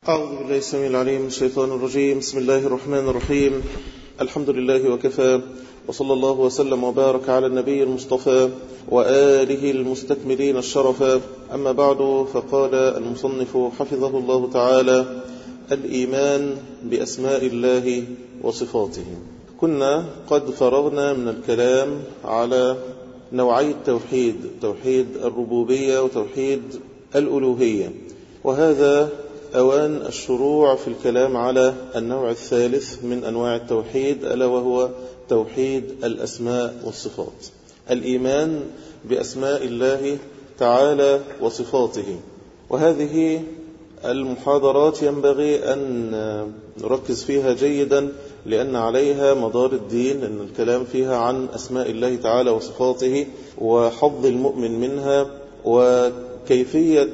أعوذ بالله السميع العليم من الشيطان الرجيم بسم الله الرحمن الرحيم الحمد لله وكفى وصلى الله وسلم وبارك على النبي المصطفى وآله المستكملين الشرفا أما بعد فقال المصنف حفظه الله تعالى الإيمان بأسماء الله وصفاته كنا قد فرغنا من الكلام على نوعي التوحيد توحيد الربوبية وتوحيد الألوهية وهذا أوان الشروع في الكلام على النوع الثالث من أنواع التوحيد ألا وهو توحيد الأسماء والصفات الإيمان بأسماء الله تعالى وصفاته وهذه المحاضرات ينبغي أن نركز فيها جيدا لأن عليها مدار الدين أن الكلام فيها عن أسماء الله تعالى وصفاته وحظ المؤمن منها وكيفية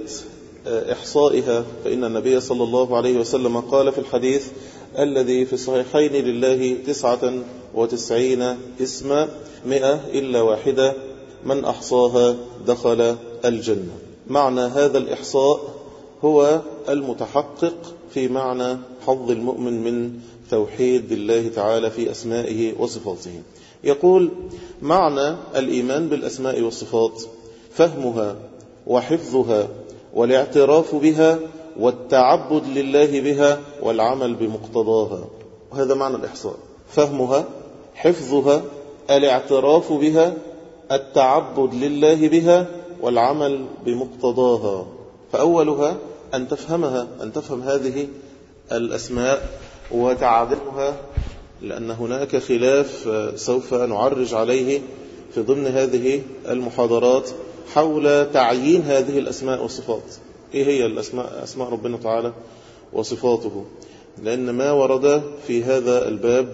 إحصائها فإن النبي صلى الله عليه وسلم قال في الحديث الذي في الصحيحين لله تسعة وتسعين اسما مئة إلا واحدة من أحصاها دخل الجنة معنى هذا الإحصاء هو المتحقق في معنى حظ المؤمن من توحيد الله تعالى في أسمائه وصفاته يقول معنى الإيمان بالأسماء والصفات فهمها وحفظها والاعتراف بها والتعبد لله بها والعمل بمقتضاها وهذا معنى الإحصاء فهمها حفظها الاعتراف بها التعبد لله بها والعمل بمقتضاها فأولها أن تفهمها أن تفهم هذه الأسماء وتعادلها لأن هناك خلاف سوف نعرج عليه في ضمن هذه المحاضرات حول تعيين هذه الأسماء والصفات إيه هي الأسماء أسماء ربنا تعالى وصفاته لأن ما ورد في هذا الباب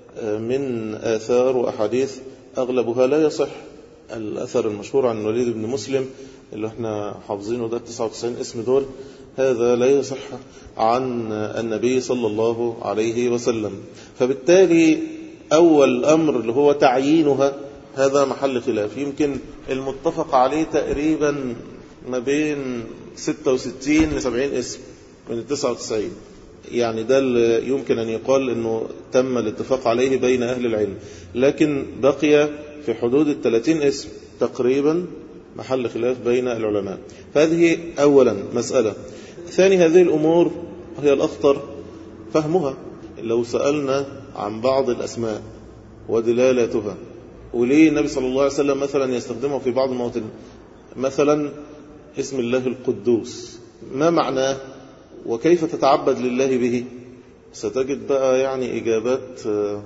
من آثار وأحاديث أغلبها لا يصح الأثر المشهور عن الوليد بن مسلم اللي احنا حافظينه ده 99 اسم دول هذا لا يصح عن النبي صلى الله عليه وسلم فبالتالي أول أمر اللي هو تعيينها هذا محل خلاف يمكن المتفق عليه تقريبا ما بين 66 ل 70 اسم من ال 99 يعني ده اللي يمكن أن يقال أنه تم الاتفاق عليه بين أهل العلم لكن بقي في حدود ال 30 اسم تقريبا محل خلاف بين العلماء فهذه أولا مسألة ثاني هذه الأمور هي الأخطر فهمها لو سألنا عن بعض الأسماء ودلالاتها وليه النبي صلى الله عليه وسلم مثلا يستخدمه في بعض المواطن مثلا اسم الله القدوس ما معناه وكيف تتعبد لله به ستجد بقى يعني إجابات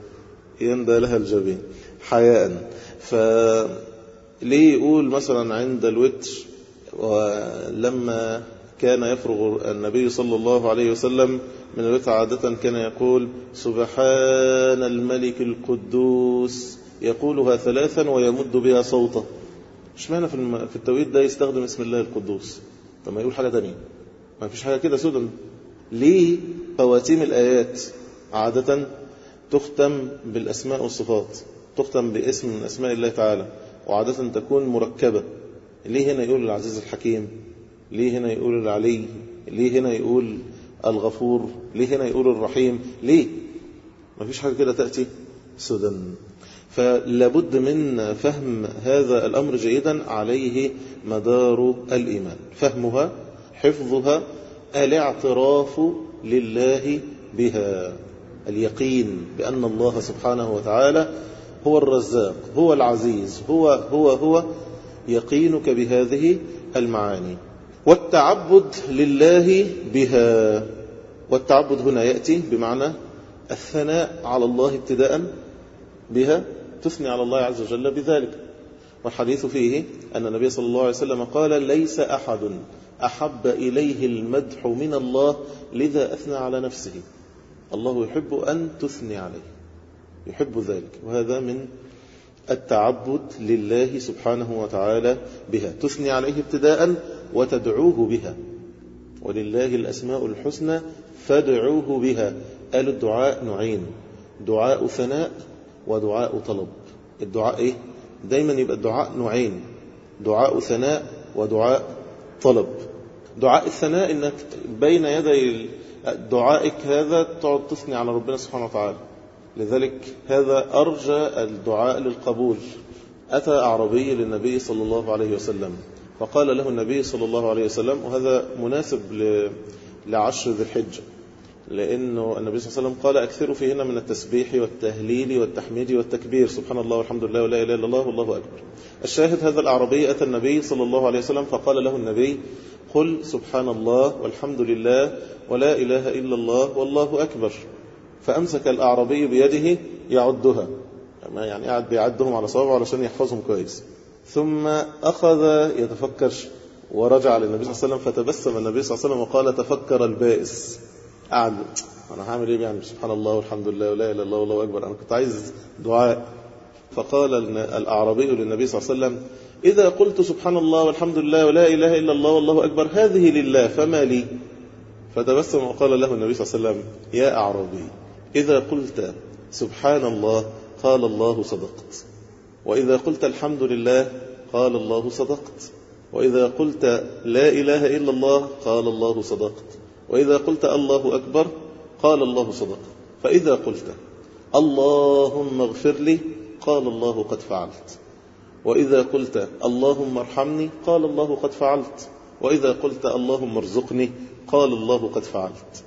يندى لها الجبين حياء فليه يقول مثلا عند الوتر ولما كان يفرغ النبي صلى الله عليه وسلم من الوتر عادة كان يقول سبحان الملك القدوس يقولها ثلاثا ويمد بها صوته مش معنى في التوقيت ده يستخدم اسم الله القدوس طب ما يقول حاجة تانية ما فيش حاجة كده سدى ليه خواتيم الآيات عادة تختم بالأسماء والصفات تختم باسم من أسماء الله تعالى وعادة تكون مركبة ليه هنا يقول العزيز الحكيم ليه هنا يقول العلي ليه هنا يقول الغفور ليه هنا يقول الرحيم ليه ما فيش حاجة كده تأتي سدى فلابد من فهم هذا الأمر جيدا عليه مدار الإيمان فهمها حفظها الاعتراف لله بها اليقين بأن الله سبحانه وتعالى هو الرزاق هو العزيز هو هو هو يقينك بهذه المعاني والتعبد لله بها والتعبد هنا يأتي بمعنى الثناء على الله ابتداء بها تثني على الله عز وجل بذلك والحديث فيه أن النبي صلى الله عليه وسلم قال ليس أحد أحب إليه المدح من الله لذا أثنى على نفسه الله يحب أن تثني عليه يحب ذلك وهذا من التعبد لله سبحانه وتعالى بها تثني عليه ابتداء وتدعوه بها ولله الأسماء الحسنى فادعوه بها قالوا الدعاء نوعين دعاء ثناء ودعاء طلب الدعاء ايه دايما يبقى الدعاء نوعين دعاء ثناء ودعاء طلب دعاء الثناء انك بين يدي دعائك هذا تقعد تثني على ربنا سبحانه وتعالى لذلك هذا أرجى الدعاء للقبول أتى أعربي للنبي صلى الله عليه وسلم فقال له النبي صلى الله عليه وسلم وهذا مناسب لعشر ذي الحجة لأنه النبي صلى الله عليه وسلم قال أكثروا فيهن من التسبيح والتهليل والتحميد والتكبير سبحان الله والحمد لله ولا إله إلا الله والله أكبر الشاهد هذا الأعرابي أتى النبي صلى الله عليه وسلم فقال له النبي قل سبحان الله والحمد لله ولا إله إلا الله والله أكبر فأمسك الأعرابي بيده يعدها يعني قاعد بيعدهم على صوابه علشان يحفظهم كويس ثم أخذ يتفكر ورجع للنبي صلى الله عليه وسلم فتبسم النبي صلى الله عليه وسلم وقال تفكر البائس قعد انا هعمل ايه يعني سبحان الله والحمد لله ولا اله الا الله والله اكبر انا كنت عايز دعاء فقال الاعرابي للنبي صلى الله عليه وسلم اذا قلت سبحان الله والحمد لله ولا اله الا الله والله اكبر هذه لله فما لي فتبسم وقال له النبي صلى الله عليه وسلم يا اعرابي اذا قلت سبحان الله قال الله صدقت واذا قلت الحمد لله قال الله صدقت واذا قلت لا اله الا الله قال الله صدقت وإذا قلت الله أكبر قال الله صدق فإذا قلت اللهم اغفر لي قال الله قد فعلت وإذا قلت اللهم ارحمني قال الله قد فعلت وإذا قلت اللهم ارزقني قال الله قد فعلت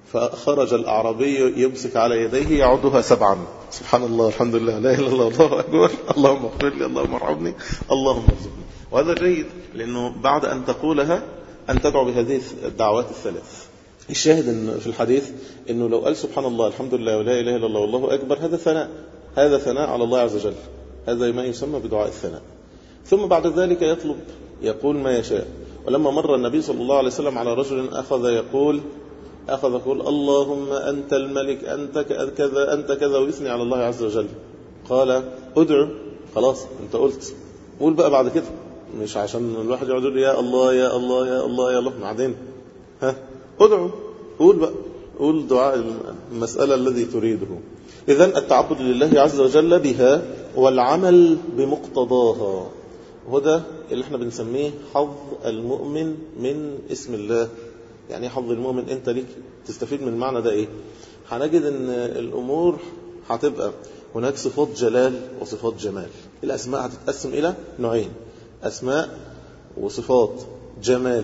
فخرج الأعرابي يمسك على يديه يعدها سبعا سبحان الله الحمد لله لا إله إلا الله الله أكبر اللهم اغفر لي اللهم ارحمني اللهم ارزقني وهذا جيد لأنه بعد أن تقولها أن تدعو بهذه الدعوات الثلاث الشاهد إن في الحديث أنه لو قال سبحان الله الحمد لله ولا إله إلا الله والله أكبر هذا ثناء هذا ثناء على الله عز وجل هذا ما يسمى بدعاء الثناء ثم بعد ذلك يطلب يقول ما يشاء ولما مر النبي صلى الله عليه وسلم على رجل أخذ يقول أخذ يقول اللهم أنت الملك أنت كذا أنت كذا ويثني على الله عز وجل قال ادعو خلاص أنت قلت قول بقى بعد كده مش عشان الواحد يقعد يقول يا الله يا الله يا الله يا الله بعدين ها ادعو قول بقى قول دعاء المسألة الذي تريده إذا التعبد لله عز وجل بها والعمل بمقتضاها وده اللي احنا بنسميه حظ المؤمن من اسم الله يعني حظ المؤمن انت ليك تستفيد من المعنى ده ايه هنجد ان الامور هتبقى هناك صفات جلال وصفات جمال الاسماء هتتقسم الى نوعين اسماء وصفات جمال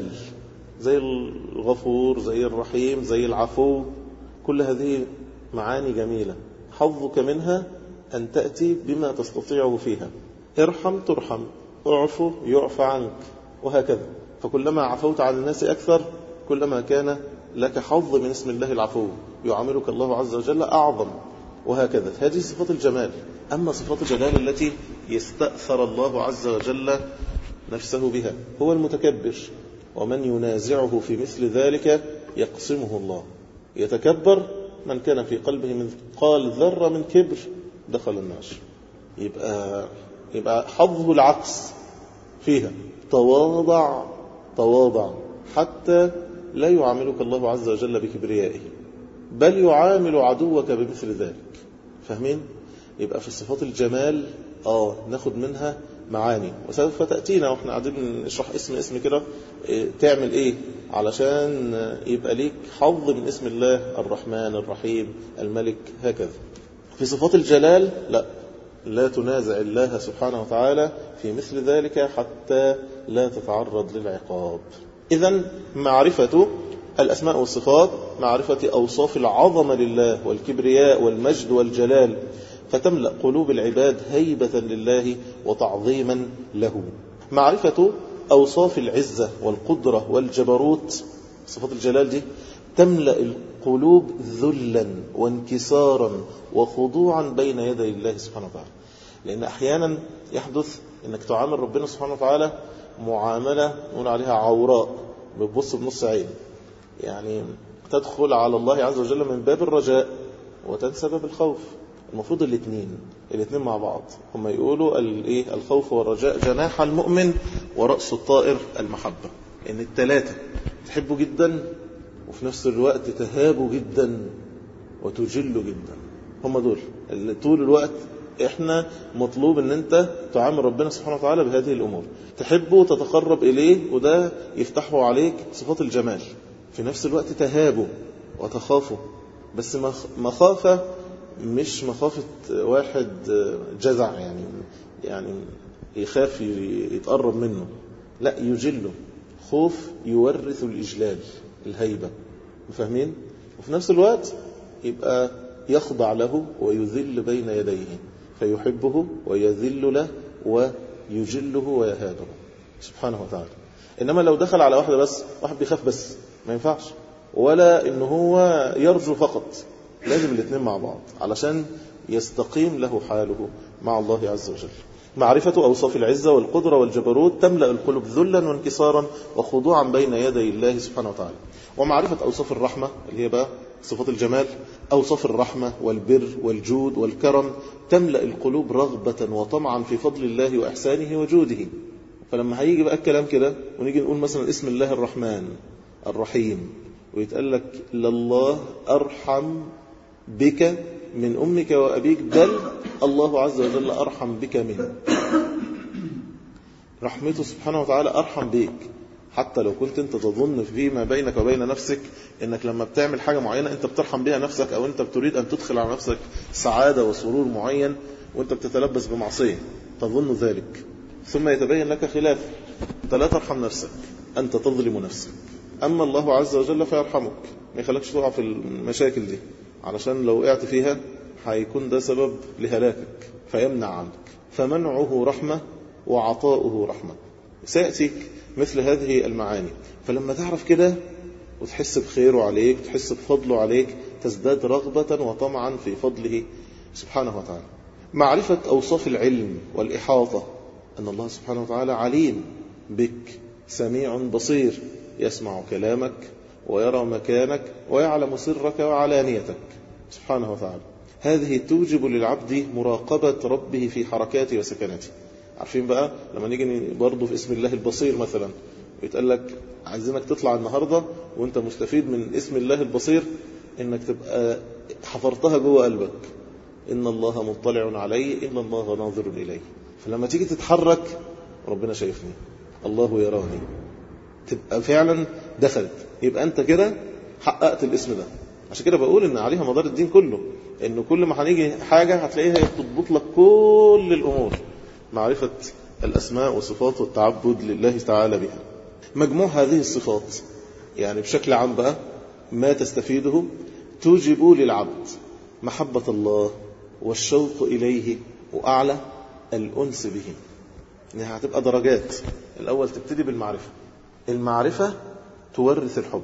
زي الغفور زي الرحيم زي العفو كل هذه معاني جميلة حظك منها أن تأتي بما تستطيعه فيها ارحم ترحم اعفو يعفى عنك وهكذا فكلما عفوت عن الناس أكثر كلما كان لك حظ من اسم الله العفو يعاملك الله عز وجل أعظم وهكذا هذه صفات الجمال أما صفات الجلال التي يستأثر الله عز وجل نفسه بها هو المتكبر ومن ينازعه في مثل ذلك يقسمه الله يتكبر من كان في قلبه مثقال ذرة من كبر دخل النار يبقى يبقى حظه العكس فيها تواضع تواضع حتى لا يعاملك الله عز وجل بكبريائه بل يعامل عدوك بمثل ذلك فاهمين يبقى في صفات الجمال اه ناخد منها معاني وسوف تأتينا واحنا قاعدين نشرح اسم اسم كده إيه، تعمل ايه علشان يبقى ليك حظ من اسم الله الرحمن الرحيم الملك هكذا في صفات الجلال لا لا تنازع الله سبحانه وتعالى في مثل ذلك حتى لا تتعرض للعقاب إذا معرفة الأسماء والصفات معرفة أوصاف العظمة لله والكبرياء والمجد والجلال فتملأ قلوب العباد هيبة لله وتعظيما له معرفة أوصاف العزة والقدرة والجبروت صفات الجلال دي تملأ القلوب ذلا وانكسارا وخضوعا بين يدي الله سبحانه وتعالى لأن أحيانا يحدث أنك تعامل ربنا سبحانه وتعالى معاملة نقول عليها عوراء بتبص بنص عين يعني تدخل على الله عز وجل من باب الرجاء وتنسى باب الخوف المفروض الاثنين الاثنين مع بعض هم يقولوا الايه الخوف والرجاء جناح المؤمن ورأس الطائر المحبة ان الثلاثة تحبوا جدا وفي نفس الوقت تهابوا جدا وتجلوا جدا هم دول اللي طول الوقت احنا مطلوب ان انت تعامل ربنا سبحانه وتعالى بهذه الامور تحبه وتتقرب اليه وده يفتحه عليك صفات الجمال في نفس الوقت تهابه وتخافه بس مخافة مش مخافة واحد جزع يعني يعني يخاف يتقرب منه لا يجله خوف يورث الإجلال الهيبة فاهمين وفي نفس الوقت يبقى يخضع له ويذل بين يديه فيحبه ويذل له ويجله ويهابه سبحانه وتعالى إنما لو دخل على واحدة بس واحد بيخاف بس ما ينفعش ولا إن هو يرجو فقط لازم الاثنين مع بعض علشان يستقيم له حاله مع الله عز وجل معرفة أوصاف العزة والقدرة والجبروت تملأ القلوب ذلا وانكسارا وخضوعا بين يدي الله سبحانه وتعالى ومعرفة أوصاف الرحمة اللي هي بقى صفات الجمال أوصاف الرحمة والبر والجود والكرم تملأ القلوب رغبة وطمعا في فضل الله وإحسانه وجوده فلما هيجي بقى الكلام كده ونيجي نقول مثلا اسم الله الرحمن الرحيم ويتقال لك لله أرحم بك من أمك وأبيك بل الله عز وجل أرحم بك منه رحمته سبحانه وتعالى أرحم بك حتى لو كنت انت تظن فيما بينك وبين نفسك انك لما بتعمل حاجة معينة انت بترحم بها نفسك او انت بتريد ان تدخل على نفسك سعادة وسرور معين وانت بتتلبس بمعصية تظن ذلك ثم يتبين لك خلاف انت لا ترحم نفسك انت تظلم نفسك اما الله عز وجل فيرحمك ما يخلكش تقع في المشاكل دي علشان لو وقعت فيها هيكون ده سبب لهلاكك فيمنع عنك فمنعه رحمة وعطاؤه رحمة سيأتيك مثل هذه المعاني فلما تعرف كده وتحس بخيره عليك تحس بفضله عليك تزداد رغبة وطمعا في فضله سبحانه وتعالى معرفة أوصاف العلم والإحاطة أن الله سبحانه وتعالى عليم بك سميع بصير يسمع كلامك ويرى مكانك ويعلم سرك وعلانيتك سبحانه وتعالى هذه توجب للعبد مراقبة ربه في حركاته وسكناته عارفين بقى لما نيجي برضه في اسم الله البصير مثلا يتقال لك عايزينك تطلع النهاردة وانت مستفيد من اسم الله البصير انك تبقى حفرتها جوه قلبك ان الله مطلع علي ان الله ناظر اليه فلما تيجي تتحرك ربنا شايفني الله يراني تبقى فعلا دخلت يبقى انت كده حققت الاسم ده عشان كده بقول ان عليها مدار الدين كله انه كل ما هنيجي حاجة هتلاقيها بتضبط لك كل الامور معرفة الاسماء والصفات والتعبد لله تعالى بها مجموع هذه الصفات يعني بشكل عام بقى ما تستفيده توجب للعبد محبة الله والشوق إليه وأعلى الأنس به إنها هتبقى درجات الأول تبتدي بالمعرفة المعرفة تورث الحب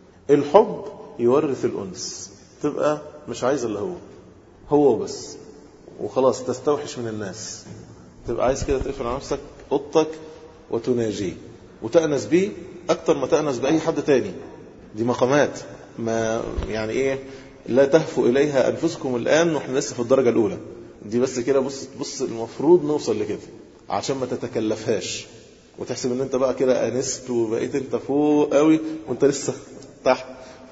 الحب يورث الأنس تبقى مش عايز اللي هو هو بس وخلاص تستوحش من الناس تبقى عايز كده تقفل على نفسك اوضتك وتناجيه وتأنس بيه أكتر ما تأنس بأي حد تاني دي مقامات ما يعني إيه لا تهفوا إليها أنفسكم الآن ونحن لسه في الدرجة الأولى دي بس كده بص بص المفروض نوصل لكده عشان ما تتكلفهاش وتحسب ان انت بقى كده انست وبقيت انت فوق قوي وانت لسه تحت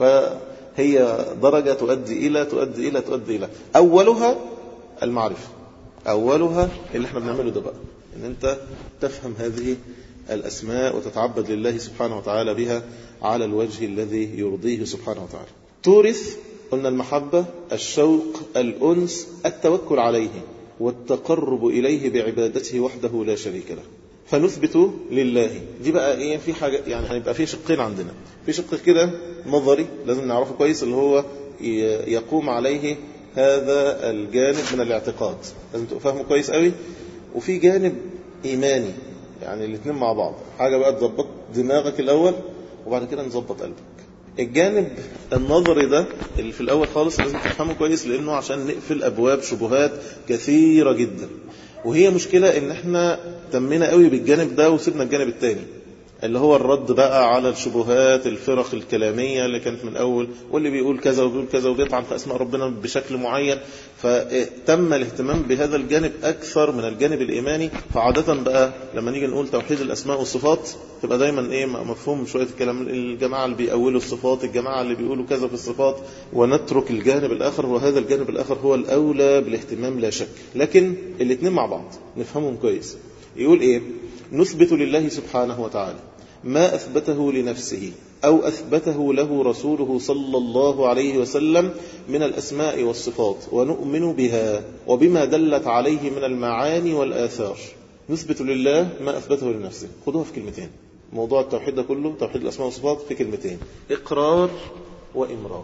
فهي درجة تؤدي إلى تؤدي إلى تؤدي إلى أولها المعرفة أولها اللي احنا بنعمله ده بقى ان انت تفهم هذه الأسماء وتتعبد لله سبحانه وتعالى بها على الوجه الذي يرضيه سبحانه وتعالى تورث قلنا المحبة الشوق الأنس التوكل عليه والتقرب إليه بعبادته وحده لا شريك له فنثبت لله دي بقى ايه في حاجة يعني هنبقى في شقين عندنا في شق كده نظري لازم نعرفه كويس اللي هو يقوم عليه هذا الجانب من الاعتقاد لازم تبقى فاهمه كويس قوي وفي جانب إيماني يعني الاثنين مع بعض حاجة بقى تظبط دماغك الأول وبعد كده نظبط قلبك الجانب النظري ده اللي في الأول خالص لازم تفهمه كويس لأنه عشان نقفل أبواب شبهات كثيرة جدا وهي مشكلة ان احنا تمينا قوي بالجانب ده وسيبنا الجانب التاني اللي هو الرد بقى على الشبهات الفرق الكلامية اللي كانت من أول واللي بيقول كذا وبيقول كذا وبيطعن في أسماء ربنا بشكل معين فتم الاهتمام بهذا الجانب أكثر من الجانب الإيماني فعادة بقى لما نيجي نقول توحيد الأسماء والصفات تبقى دايما إيه مفهوم شوية الكلام الجماعة اللي بيأولوا الصفات الجماعة اللي بيقولوا كذا في الصفات ونترك الجانب الآخر وهذا الجانب الآخر هو الأولى بالاهتمام لا شك لكن الاثنين مع بعض نفهمهم كويس يقول إيه نثبت لله سبحانه وتعالى ما أثبته لنفسه أو أثبته له رسوله صلى الله عليه وسلم من الأسماء والصفات ونؤمن بها وبما دلت عليه من المعاني والآثار نثبت لله ما أثبته لنفسه خذوها في كلمتين موضوع التوحيد ده كله توحيد الأسماء والصفات في كلمتين إقرار وإمرار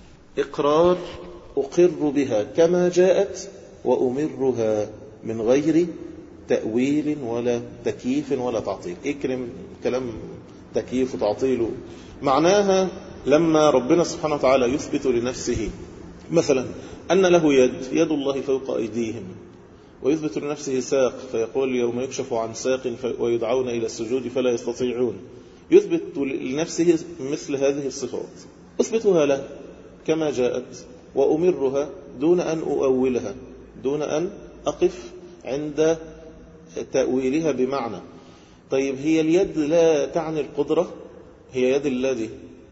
إقرار أقر بها كما جاءت وأمرها من غير تأويل ولا تكييف ولا تعطيل اكرم كلام تكييف وتعطيل معناها لما ربنا سبحانه وتعالى يثبت لنفسه مثلا أن له يد يد الله فوق أيديهم ويثبت لنفسه ساق فيقول يوم يكشف عن ساق ويدعون إلى السجود فلا يستطيعون يثبت لنفسه مثل هذه الصفات أثبتها له كما جاءت وأمرها دون أن أؤولها دون أن أقف عند تأويلها بمعنى طيب هي اليد لا تعني القدرة هي يد الذي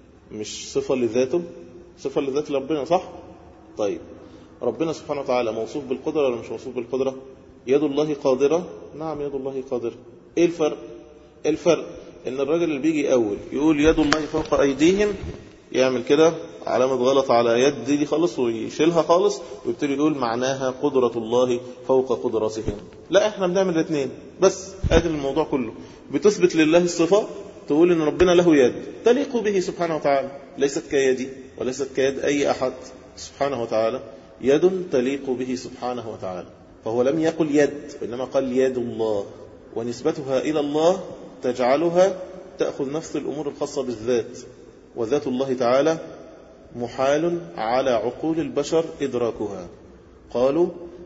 مش صفة لذاته صفة لذات ربنا صح طيب ربنا سبحانه وتعالى موصوف بالقدرة ولا مش موصوف بالقدرة يد الله قادرة نعم يد الله قادرة ايه الفرق الفرق ان الراجل اللي بيجي اول يقول يد الله فوق ايديهم يعمل كده علامة غلط على يد دي خالص ويشيلها خالص ويبتدي يقول معناها قدرة الله فوق قدرتهم لا احنا بنعمل الاثنين بس ادي الموضوع كله بتثبت لله الصفة تقول ان ربنا له يد تليق به سبحانه وتعالى ليست كيدي وليست كيد اي احد سبحانه وتعالى يد تليق به سبحانه وتعالى فهو لم يقل يد وإنما قال يد الله ونسبتها إلى الله تجعلها تأخذ نفس الأمور الخاصة بالذات وذات الله تعالى محال على عقول البشر إدراكها قالوا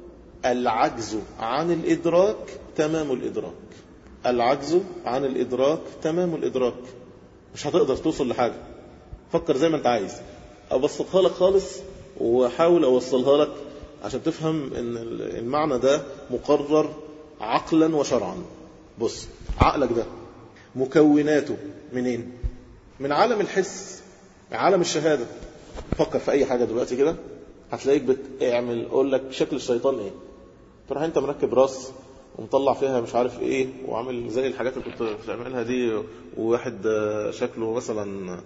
العجز عن الإدراك تمام الإدراك العجز عن الإدراك تمام الإدراك مش هتقدر توصل لحاجة فكر زي ما انت عايز أبسطها لك خالص وحاول أوصلها لك عشان تفهم ان المعنى ده مقرر عقلا وشرعا بص عقلك ده مكوناته منين من عالم الحس عالم الشهادة فكر في اي حاجة دلوقتي كده هتلاقيك بتعمل اقول لك شكل الشيطان ايه تروح انت مركب راس ومطلع فيها مش عارف ايه وعامل زي الحاجات اللي كنت بتعملها دي وواحد شكله مثلا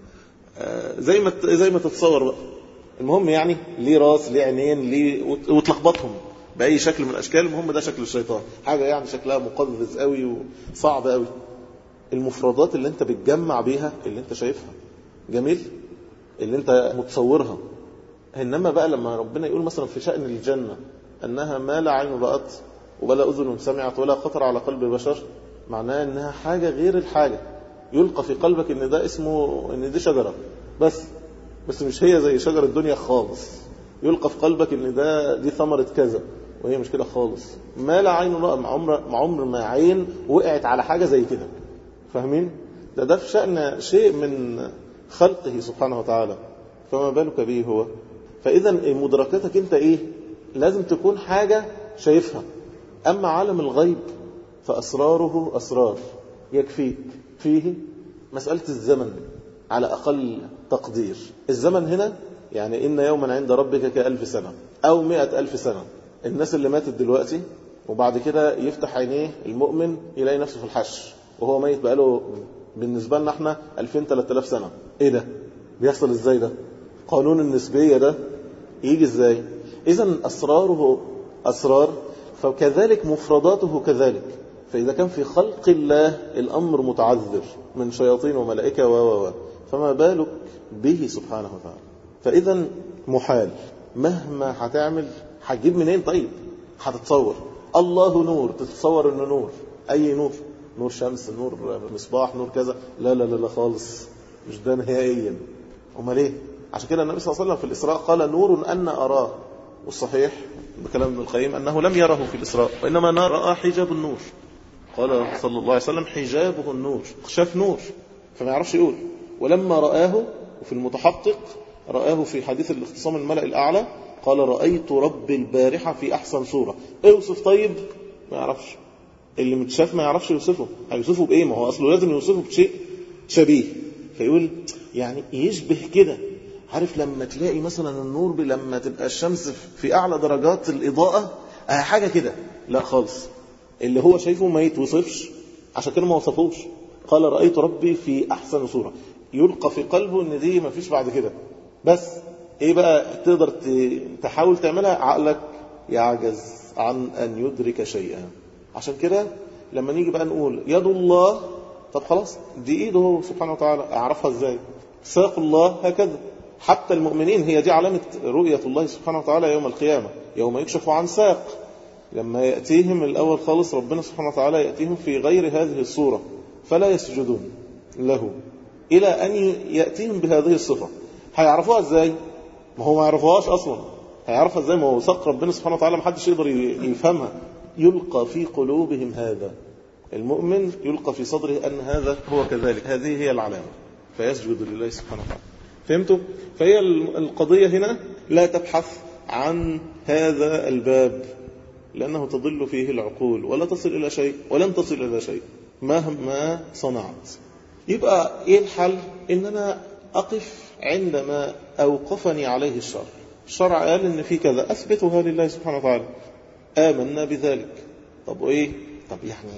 زي ما زي ما تتصور بقى المهم يعني ليه راس ليه عينين ليه وتلخبطهم باي شكل من الاشكال المهم ده شكل الشيطان حاجه يعني شكلها مقزز قوي وصعب قوي المفردات اللي انت بتجمع بيها اللي انت شايفها جميل اللي انت متصورها انما بقى لما ربنا يقول مثلا في شأن الجنة انها ما لا عين رأت ولا اذن سمعت ولا خطر على قلب بشر معناها انها حاجة غير الحاجة يلقى في قلبك ان ده اسمه ان دي شجرة بس بس مش هي زي شجر الدنيا خالص يلقى في قلبك ان ده دي ثمرة كذا وهي مش كده خالص ما لا عين رأى مع عمر, مع عمر ما عين وقعت على حاجة زي كده فاهمين ده ده في شأن شيء من خلقه سبحانه وتعالى فما بالك به هو فإذا مدركاتك انت ايه لازم تكون حاجة شايفها أما عالم الغيب فأسراره أسرار يكفيك فيه مسألة الزمن على أقل تقدير الزمن هنا يعني إن يوما عند ربك كألف سنة أو مئة ألف سنة الناس اللي ماتت دلوقتي وبعد كده يفتح عينيه المؤمن يلاقي نفسه في الحش وهو ميت بقاله بالنسبة لنا احنا 2000 3000 سنة ايه ده بيحصل ازاي ده قانون النسبية ده يجي ازاي اذا اسراره اسرار فكذلك مفرداته كذلك فإذا كان في خلق الله الأمر متعذر من شياطين وملائكة و و فما بالك به سبحانه وتعالى فإذا محال مهما هتعمل هتجيب منين طيب هتتصور الله نور تتصور انه نور اي نور نور شمس نور مصباح نور كذا لا لا لا, لا خالص مش ده نهائيا امال ايه عشان كده النبي صلى الله عليه وسلم في الاسراء قال نور ان اراه والصحيح بكلام ابن القيم انه لم يره في الاسراء وانما راى حجاب النور قال صلى الله عليه وسلم حجابه النور شاف نور فما يعرفش يقول ولما رآه وفي المتحقق رآه في حديث الاختصام الملأ الأعلى قال رأيت رب البارحة في أحسن صورة اوصف طيب ما يعرفش اللي متشاف ما يعرفش يوصفه هيوصفه بإيه ما هو أصله لازم يوصفه بشيء شبيه فيقول يعني يشبه كده عارف لما تلاقي مثلا النور لما تبقى الشمس في أعلى درجات الإضاءة حاجة كده لا خالص اللي هو شايفه ما يتوصفش عشان كده ما وصفوش قال رأيت ربي في أحسن صورة يلقى في قلبه ان دي مفيش بعد كده بس ايه بقى تقدر تحاول تعملها عقلك يعجز عن ان يدرك شيئا عشان كده لما نيجي بقى نقول يد الله طب خلاص دي ايده هو سبحانه وتعالى اعرفها ازاي ساق الله هكذا حتى المؤمنين هي دي علامة رؤية الله سبحانه وتعالى يوم القيامة يوم يكشف عن ساق لما يأتيهم الأول خالص ربنا سبحانه وتعالى يأتيهم في غير هذه الصورة فلا يسجدون له إلى أن يأتيهم بهذه الصفة هيعرفوها ازاي ما هو ما يعرفوهاش أصلا هيعرفها ازاي ما هو ساق ربنا سبحانه وتعالى ما حدش يقدر يفهمها يلقى في قلوبهم هذا المؤمن يلقى في صدره أن هذا هو كذلك هذه هي العلامة فيسجد لله سبحانه وتعالى فهمتوا؟ فهي القضية هنا لا تبحث عن هذا الباب لأنه تضل فيه العقول ولا تصل إلى شيء ولن تصل إلى شيء مهما صنعت يبقى إيه الحل إن أنا أقف عندما أوقفني عليه الشرع الشرع قال إن في كذا أثبتها لله سبحانه وتعالى آمنا بذلك طب وإيه طب يعني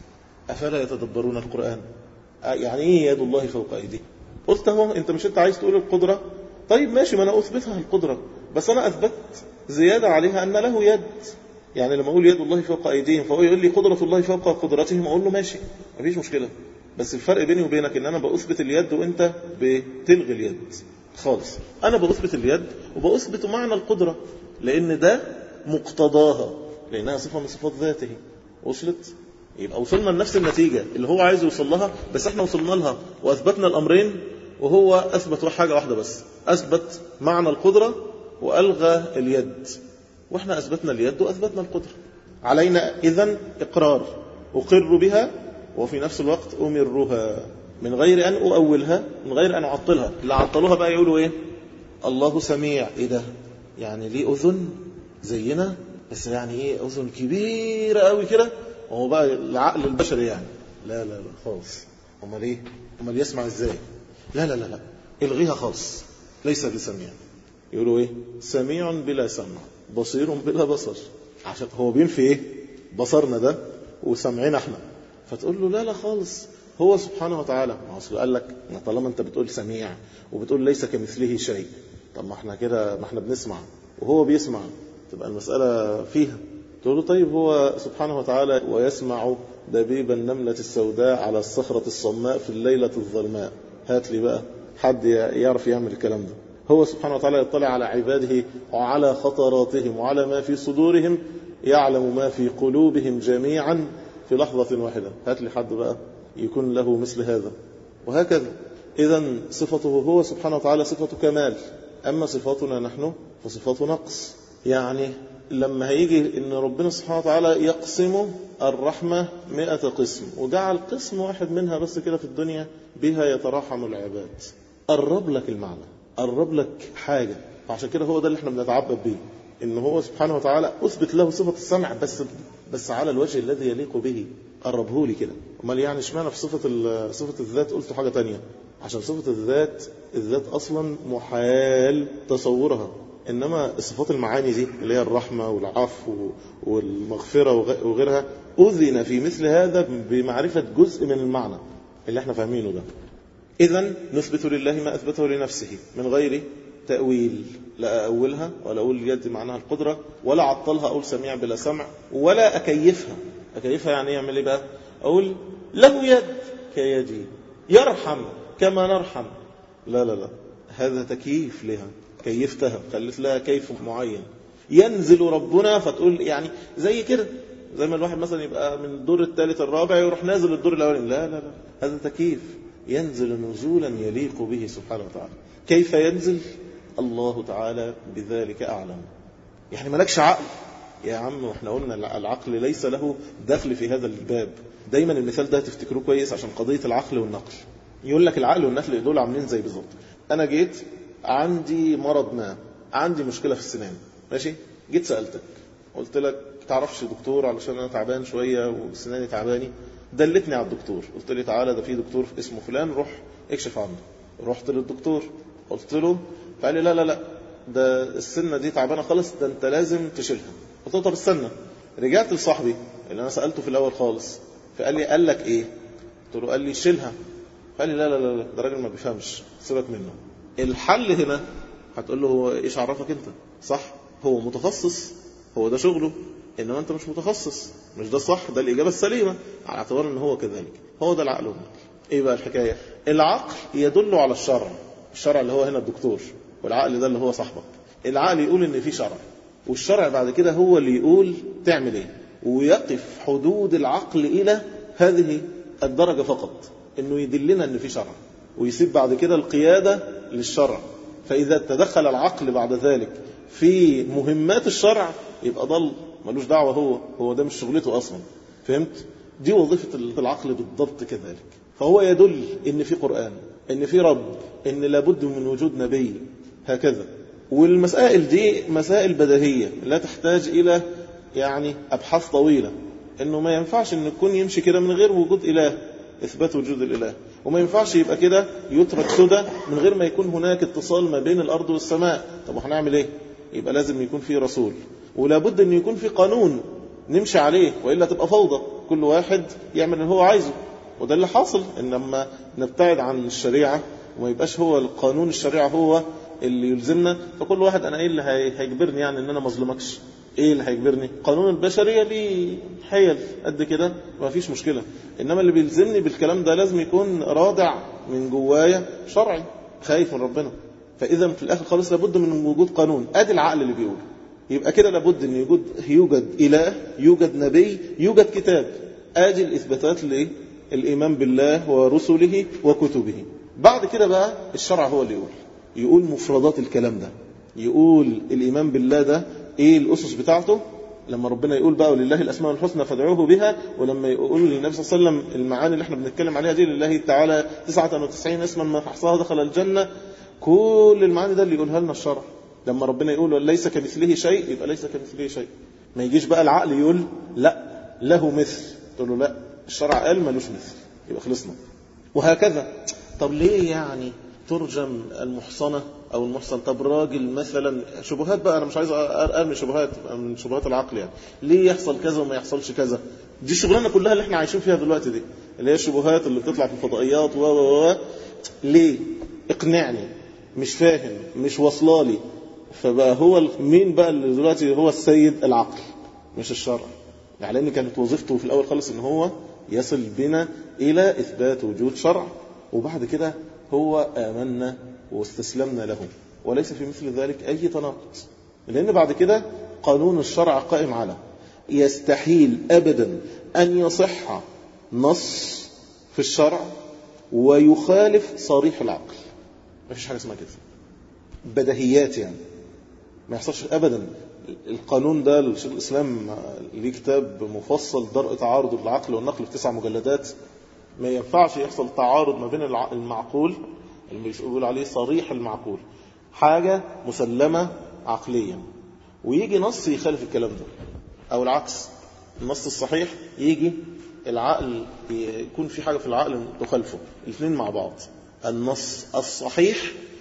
أفلا يتدبرون القرآن يعني إيه يد الله فوق أيديه قلت اهو انت مش انت عايز تقول القدرة طيب ماشي ما انا اثبتها القدرة بس انا اثبت زيادة عليها ان له يد يعني لما اقول يد الله فوق ايديهم فهو يقول لي قدرة الله فوق قدرتهم اقول له ماشي مفيش مشكلة بس الفرق بيني وبينك ان انا باثبت اليد وانت بتلغي اليد خالص انا باثبت اليد وباثبت معنى القدرة لان ده مقتضاها لانها صفة من صفات ذاته وصلت يبقى وصلنا لنفس النتيجة اللي هو عايز يوصل لها بس احنا وصلنا لها واثبتنا الامرين وهو اثبت حاجة واحدة بس اثبت معنى القدرة والغى اليد واحنا اثبتنا اليد واثبتنا القدرة علينا اذا اقرار اقر بها وفي نفس الوقت امرها من غير ان اؤولها من غير ان اعطلها اللي عطلوها بقى يقولوا ايه الله سميع ايه ده يعني ليه اذن زينا بس يعني ايه اذن كبيرة قوي كده وهو بقى العقل البشري يعني لا لا لا خالص امال ايه امال يسمع ازاي لا لا لا لا الغيها خالص ليس بسميع يقولوا ايه سميع بلا سمع بصير بلا بصر عشان هو بينفي ايه بصرنا ده وسمعنا احنا فتقول له لا لا خالص هو سبحانه وتعالى ما اصل قال لك طالما انت بتقول سميع وبتقول ليس كمثله شيء طب ما احنا كده ما احنا بنسمع وهو بيسمع تبقى المسألة فيها تقول له طيب هو سبحانه وتعالى ويسمع دبيب النملة السوداء على الصخرة الصماء في الليلة الظلماء هات لي بقى حد يعرف يعمل الكلام ده هو سبحانه وتعالى يطلع على عباده وعلى خطراتهم وعلى ما في صدورهم يعلم ما في قلوبهم جميعا في لحظة واحدة هات لي حد بقى يكون له مثل هذا وهكذا إذا صفته هو سبحانه وتعالى صفة كمال أما صفاتنا نحن فصفات نقص يعني لما هيجي ان ربنا سبحانه وتعالى يقسم الرحمة مئة قسم وجعل قسم واحد منها بس كده في الدنيا بها يتراحم العباد قرب لك المعنى قرب لك حاجة فعشان كده هو ده اللي احنا بنتعبد بيه ان هو سبحانه وتعالى اثبت له صفة السمع بس بس على الوجه الذي يليق به قربه لي كده امال يعني اشمعنى في صفة صفة الذات قلت حاجة تانية عشان صفة الذات الذات اصلا محال تصورها إنما الصفات المعاني دي اللي هي الرحمة والعفو والمغفرة وغيرها أذن في مثل هذا بمعرفة جزء من المعنى اللي احنا فاهمينه ده إذا نثبت لله ما أثبته لنفسه من غير تأويل لا أولها ولا أقول اليد معناها القدرة ولا عطلها أقول سميع بلا سمع ولا أكيفها أكيفها يعني يعمل إيه بقى أقول له يد كيدي يرحم كما نرحم لا لا لا هذا تكييف لها كيفتها خلت لها كيف معين ينزل ربنا فتقول يعني زي كده زي ما الواحد مثلا يبقى من الدور الثالث الرابع يروح نازل الدور الاولاني لا لا لا هذا تكييف ينزل نزولا يليق به سبحانه وتعالى كيف ينزل الله تعالى بذلك اعلم يعني مالكش عقل يا عم احنا قلنا العقل ليس له دخل في هذا الباب دايما المثال ده تفتكروه كويس عشان قضيه العقل والنقل يقول لك العقل والنقل دول عاملين زي بالظبط انا جيت عندي مرض ما عندي مشكلة في السنان ماشي جيت سألتك قلت لك تعرفش دكتور علشان انا تعبان شوية وسناني تعباني دلتني على الدكتور قلت لي تعالى ده في دكتور اسمه فلان روح اكشف عنه رحت للدكتور قلت له فقال لي لا لا لا ده السنة دي تعبانة خالص ده انت لازم تشيلها قلت له طب استنى رجعت لصاحبي اللي انا سألته في الاول خالص فقال لي قال لك ايه قلت له قال لي شيلها قال لي لا لا لا ده راجل ما بيفهمش سيبك منه الحل هنا هتقول له هو ايش عرفك انت صح هو متخصص هو ده شغله انما انت مش متخصص مش ده صح ده الاجابه السليمه على اعتبار ان هو كذلك هو ده العقل والنقل ايه بقى الحكايه العقل يدل على الشرع الشرع اللي هو هنا الدكتور والعقل ده اللي هو صاحبك العقل يقول ان في شرع والشرع بعد كده هو اللي يقول تعمل ايه ويقف حدود العقل الى هذه الدرجه فقط انه يدلنا ان في شرع ويسيب بعد كده القياده للشرع فاذا تدخل العقل بعد ذلك في مهمات الشرع يبقى ضل ملوش دعوه هو هو ده مش شغلته اصلا فهمت دي وظيفه العقل بالضبط كذلك فهو يدل ان في قران ان في رب ان لابد من وجود نبي هكذا والمسائل دي مسائل بديهيه لا تحتاج الى يعني ابحاث طويله انه ما ينفعش ان يكون يمشي كده من غير وجود اله اثبات وجود الاله وما ينفعش يبقى كده يترك سدى من غير ما يكون هناك اتصال ما بين الارض والسماء طب هنعمل ايه يبقى لازم يكون في رسول ولا بد ان يكون في قانون نمشي عليه والا تبقى فوضى كل واحد يعمل اللي هو عايزه وده اللي حاصل ان لما نبتعد عن الشريعه وما يبقاش هو القانون الشريعه هو اللي يلزمنا فكل واحد انا ايه اللي هيجبرني يعني ان انا ما اظلمكش ايه اللي هيجبرني قانون البشريه ليه حيل قد كده ما فيش مشكله انما اللي بيلزمني بالكلام ده لازم يكون رادع من جوايا شرعي خايف من ربنا فاذا في الاخر خالص لابد من وجود قانون ادي العقل اللي بيقول يبقى كده لابد ان يوجد يوجد اله يوجد نبي يوجد كتاب ادي الاثباتات للايمان بالله ورسله وكتبه بعد كده بقى الشرع هو اللي يقول يقول مفردات الكلام ده يقول الايمان بالله ده ايه الاسس بتاعته لما ربنا يقول بقى ولله الاسماء الحسنى فادعوه بها ولما يقول للنبي صلى الله عليه وسلم المعاني اللي احنا بنتكلم عليها دي لله تعالى 99 اسما ما احصاها دخل الجنه كل المعاني ده اللي يقولها لنا الشرع لما ربنا يقول ليس كمثله شيء يبقى ليس كمثله شيء ما يجيش بقى العقل يقول لا له مثل تقول له لا الشرع قال ملوش مثل يبقى خلصنا وهكذا طب ليه يعني ترجم المحصنة أو المحصن طب راجل مثلا شبهات بقى أنا مش عايز أرمي شبهات من شبهات العقل يعني ليه يحصل كذا وما يحصلش كذا دي الشغلانة كلها اللي احنا عايشين فيها دلوقتي دي اللي هي الشبهات اللي بتطلع في الفضائيات و و ليه اقنعني مش فاهم مش واصله لي فبقى هو مين بقى اللي دلوقتي هو السيد العقل مش الشرع يعني لان كانت وظيفته في الاول خالص ان هو يصل بنا الى اثبات وجود شرع وبعد كده هو آمنا واستسلمنا له وليس في مثل ذلك أي تناقض لأن بعد كده قانون الشرع قائم على يستحيل أبدا أن يصح نص في الشرع ويخالف صريح العقل ما فيش حاجة اسمها كده بدهيات يعني ما يحصلش أبدا القانون ده للشيخ الإسلام ليه كتاب مفصل درء تعارض العقل والنقل في تسع مجلدات ما ينفعش يحصل تعارض ما بين المعقول اللي بيقول عليه صريح المعقول حاجة مسلمة عقليا ويجي نص يخالف الكلام ده أو العكس النص الصحيح يجي العقل يكون في حاجة في العقل تخالفه الاثنين مع بعض النص الصحيح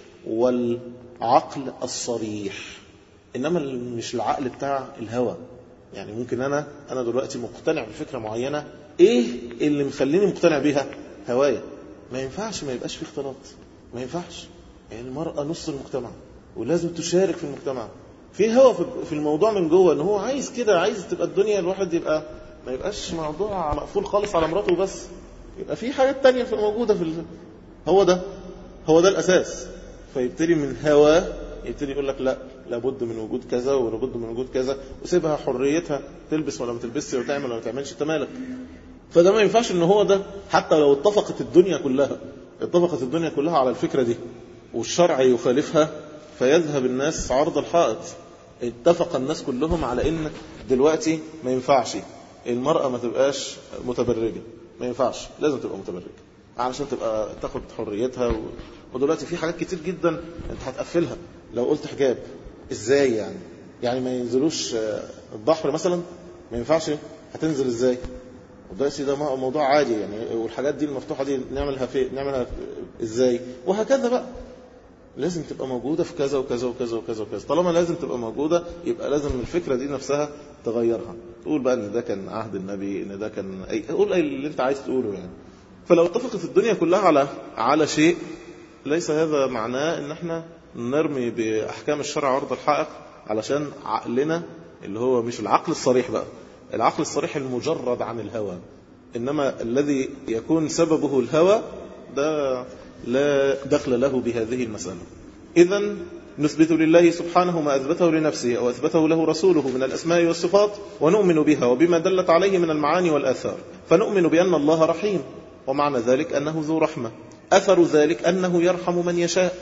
والعقل الصريح إنما مش العقل بتاع الهوى يعني ممكن أنا أنا دلوقتي مقتنع بفكرة معينة ايه اللي مخليني مقتنع بيها هوايا ما ينفعش ما يبقاش في اختلاط ما ينفعش يعني المرأة نص المجتمع ولازم تشارك في المجتمع في هوا في الموضوع من جوه ان هو عايز كده عايز تبقى الدنيا الواحد يبقى ما يبقاش موضوع مقفول خالص على مراته بس يبقى في حاجات تانية في موجودة في ال... هو ده هو ده الأساس فيبتدي من هواه يبتدي يقول لك لا لابد من وجود كذا ولابد من وجود كذا وسيبها حريتها تلبس ولا ما تلبسش وتعمل ولا ما تعملش انت مالك فده ما ينفعش ان هو ده حتى لو اتفقت الدنيا كلها اتفقت الدنيا كلها على الفكرة دي والشرع يخالفها فيذهب الناس عرض الحائط اتفق الناس كلهم على ان دلوقتي ما ينفعش المرأة ما تبقاش متبرجة ما ينفعش لازم تبقى متبرجة علشان تبقى تاخد حريتها و... ودلوقتي في حاجات كتير جدا انت هتقفلها لو قلت حجاب ازاي يعني يعني ما ينزلوش البحر مثلا ما ينفعش هتنزل ازاي ودلوقتي ده موضوع عادي يعني والحاجات دي المفتوحه دي نعملها في نعملها ازاي وهكذا بقى لازم تبقى موجوده في كذا وكذا وكذا وكذا وكذا طالما لازم تبقى موجوده يبقى لازم الفكره دي نفسها تغيرها تقول بقى ان ده كان عهد النبي ان ده كان اي قول اي اللي انت عايز تقوله يعني فلو اتفقت الدنيا كلها على على شيء ليس هذا معناه ان احنا نرمي باحكام الشرع عرض الحائط علشان عقلنا اللي هو مش العقل الصريح بقى العقل الصريح المجرد عن الهوى انما الذي يكون سببه الهوى ده لا دخل له بهذه المسألة إذا نثبت لله سبحانه ما أثبته لنفسه أو أثبته له رسوله من الأسماء والصفات ونؤمن بها وبما دلت عليه من المعاني والآثار فنؤمن بأن الله رحيم ومعنى ذلك أنه ذو رحمة أثر ذلك أنه يرحم من يشاء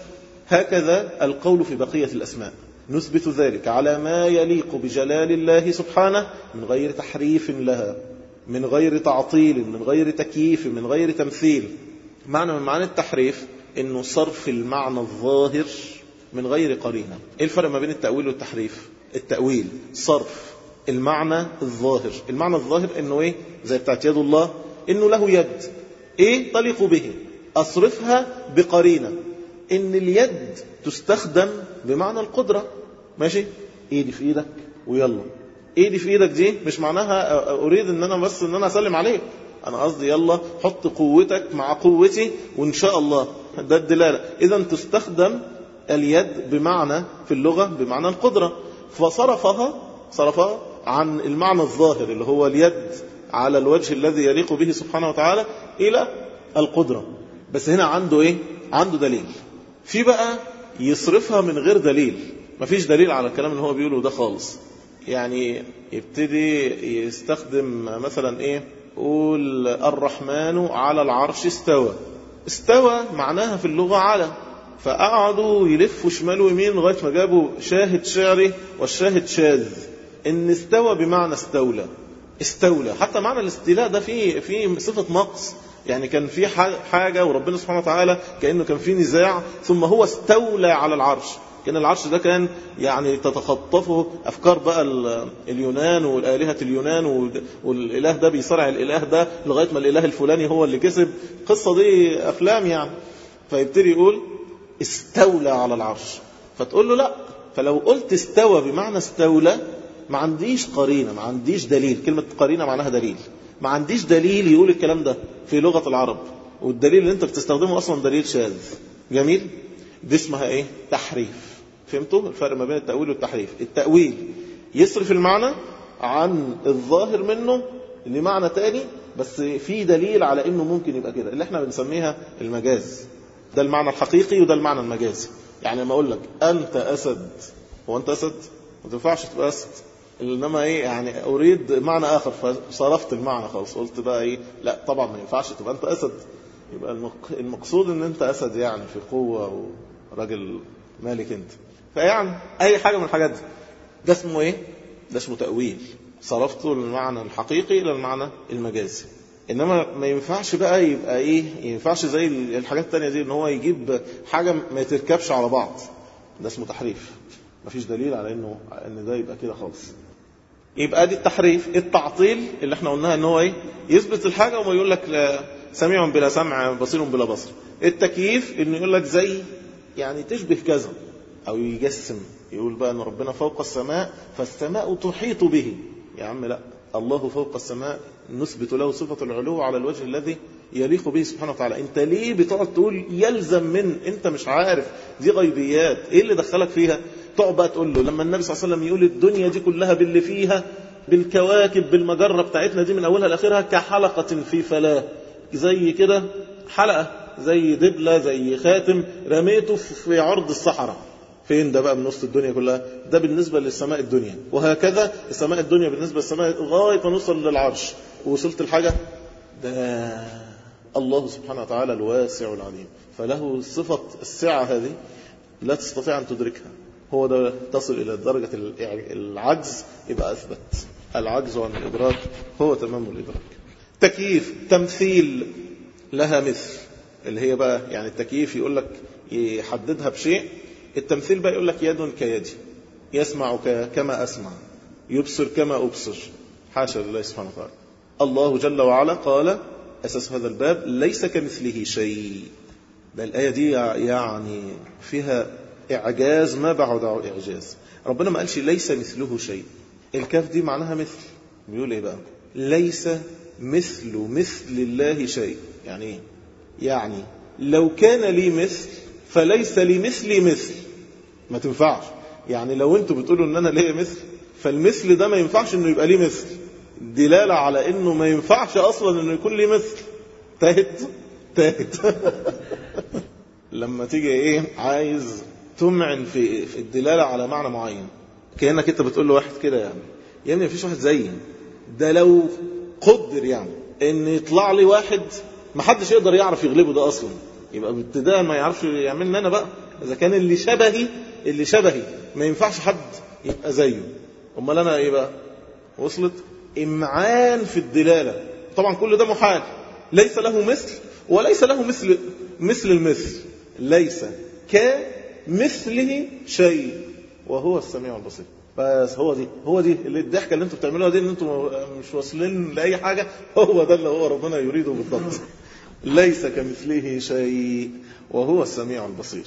هكذا القول في بقية الأسماء نثبت ذلك على ما يليق بجلال الله سبحانه من غير تحريف لها من غير تعطيل من غير تكييف من غير تمثيل معنى من معاني التحريف انه صرف المعنى الظاهر من غير قرينه ايه الفرق ما بين التاويل والتحريف التاويل صرف المعنى الظاهر المعنى الظاهر انه ايه زي بتاعت يد الله انه له يد ايه تليق به اصرفها بقرينه ان اليد تستخدم بمعنى القدره ماشي ايدي في ايدك ويلا ايدي في ايدك دي مش معناها اريد ان انا بس ان انا اسلم عليك انا قصدي يلا حط قوتك مع قوتي وان شاء الله ده الدلاله اذا تستخدم اليد بمعنى في اللغه بمعنى القدره فصرفها صرفها عن المعنى الظاهر اللي هو اليد على الوجه الذي يليق به سبحانه وتعالى الى القدره بس هنا عنده ايه عنده دليل في بقى يصرفها من غير دليل مفيش دليل على الكلام اللي هو بيقوله ده خالص يعني يبتدي يستخدم مثلا ايه قول الرحمن على العرش استوى استوى معناها في اللغة على فقعدوا يلفوا شمال ويمين لغاية ما جابوا شاهد شعري والشاهد شاذ ان استوى بمعنى استولى استولى حتى معنى الاستيلاء ده في في صفة نقص يعني كان في حاجة وربنا سبحانه وتعالى كأنه كان في نزاع ثم هو استولى على العرش كان العرش ده كان يعني تتخطفه أفكار بقى اليونان والآلهة اليونان والإله ده بيصارع الإله ده لغاية ما الإله الفلاني هو اللي كسب قصة دي أفلام يعني فيبتدي يقول استولى على العرش فتقول له لا فلو قلت استوى بمعنى استولى ما عنديش قرينة ما عنديش دليل كلمة قرينة معناها دليل ما عنديش دليل يقول الكلام ده في لغة العرب والدليل اللي انت بتستخدمه اصلا دليل شاذ جميل دي اسمها ايه تحريف فهمتوا الفرق ما بين التأويل والتحريف التأويل يصرف المعنى عن الظاهر منه لمعنى تاني بس في دليل على انه ممكن يبقى كده اللي احنا بنسميها المجاز ده المعنى الحقيقي وده المعنى المجازي يعني لما اقول لك انت اسد هو انت اسد ما تنفعش تبقى اسد انما ايه يعني اريد معنى اخر فصرفت المعنى خالص قلت بقى ايه لا طبعا ما ينفعش تبقى انت اسد يبقى المقصود ان انت اسد يعني في قوه وراجل مالك انت فيعني اي حاجه من الحاجات دي ده اسمه ايه ده اسمه تاويل صرفته للمعنى الحقيقي الى المعنى المجازي انما ما ينفعش بقى يبقى ايه ينفعش زي الحاجات التانية دي ان هو يجيب حاجه ما تركبش على بعض ده اسمه تحريف مفيش دليل على انه ان ده يبقى كده خالص يبقى دي التحريف التعطيل اللي احنا قلناها ان هو ايه يثبت الحاجه وما يقول لك لا سميع بلا سمع بصير بلا بصر التكييف انه يقول لك زي يعني تشبه كذا او يجسم يقول بقى ان ربنا فوق السماء فالسماء تحيط به يا عم لا الله فوق السماء نثبت له صفة العلو على الوجه الذي يليق به سبحانه وتعالى انت ليه بتقعد تقول يلزم من انت مش عارف دي غيبيات ايه اللي دخلك فيها تقعد بقى تقول له لما النبي صلى الله عليه وسلم يقول الدنيا دي كلها باللي فيها بالكواكب بالمجرة بتاعتنا دي من أولها لآخرها كحلقة في فلاة زي كده حلقة زي دبلة زي خاتم رميته في عرض الصحراء فين ده بقى من وسط الدنيا كلها ده بالنسبة للسماء الدنيا وهكذا السماء الدنيا بالنسبة للسماء لغاية ما نوصل للعرش وصلت الحاجة ده الله سبحانه وتعالى الواسع العليم فله صفة السعة هذه لا تستطيع أن تدركها هو ده تصل إلى درجة العجز يبقى أثبت العجز عن الإدراك هو تمام الإدراك تكييف تمثيل لها مثل اللي هي بقى يعني التكييف يقول لك يحددها بشيء التمثيل بقى يقول لك يد كيدي يسمع كما أسمع يبصر كما أبصر حاشا لله سبحانه وتعالى الله جل وعلا قال أساس هذا الباب ليس كمثله شيء ده الآية دي يعني فيها إعجاز ما بعد إعجاز ربنا ما قالش ليس مثله شيء الكاف دي معناها مثل بيقول إيه بقى ليس مثل مثل الله شيء يعني ايه يعني لو كان لي مثل فليس لي مثلي مثل ما تنفعش يعني لو انتوا بتقولوا ان انا ليا مثل فالمثل ده ما ينفعش انه يبقى ليه مثل دلالة على انه ما ينفعش اصلا انه يكون ليه مثل تاهت تاهت لما تيجي ايه عايز تمعن في, في الدلالة على معنى معين كأنك انت بتقول له واحد كده يعني يا ابني مفيش واحد زيي ده لو قدر يعني ان يطلع لي واحد ما حدش يقدر يعرف يغلبه ده اصلا يبقى ابتداء ما يعرفش يعملني انا بقى اذا كان اللي شبهي اللي شبهي ما ينفعش حد يبقى زيه امال انا ايه بقى وصلت امعان في الدلاله طبعا كل ده محال ليس له مثل وليس له مثل مثل المثل ليس كمثله شيء وهو السميع البصير بس هو دي هو دي اللي الضحكه اللي انتوا بتعملوها دي ان انتوا مش واصلين لاي حاجه هو ده اللي هو ربنا يريده بالضبط ليس كمثله شيء وهو السميع البصير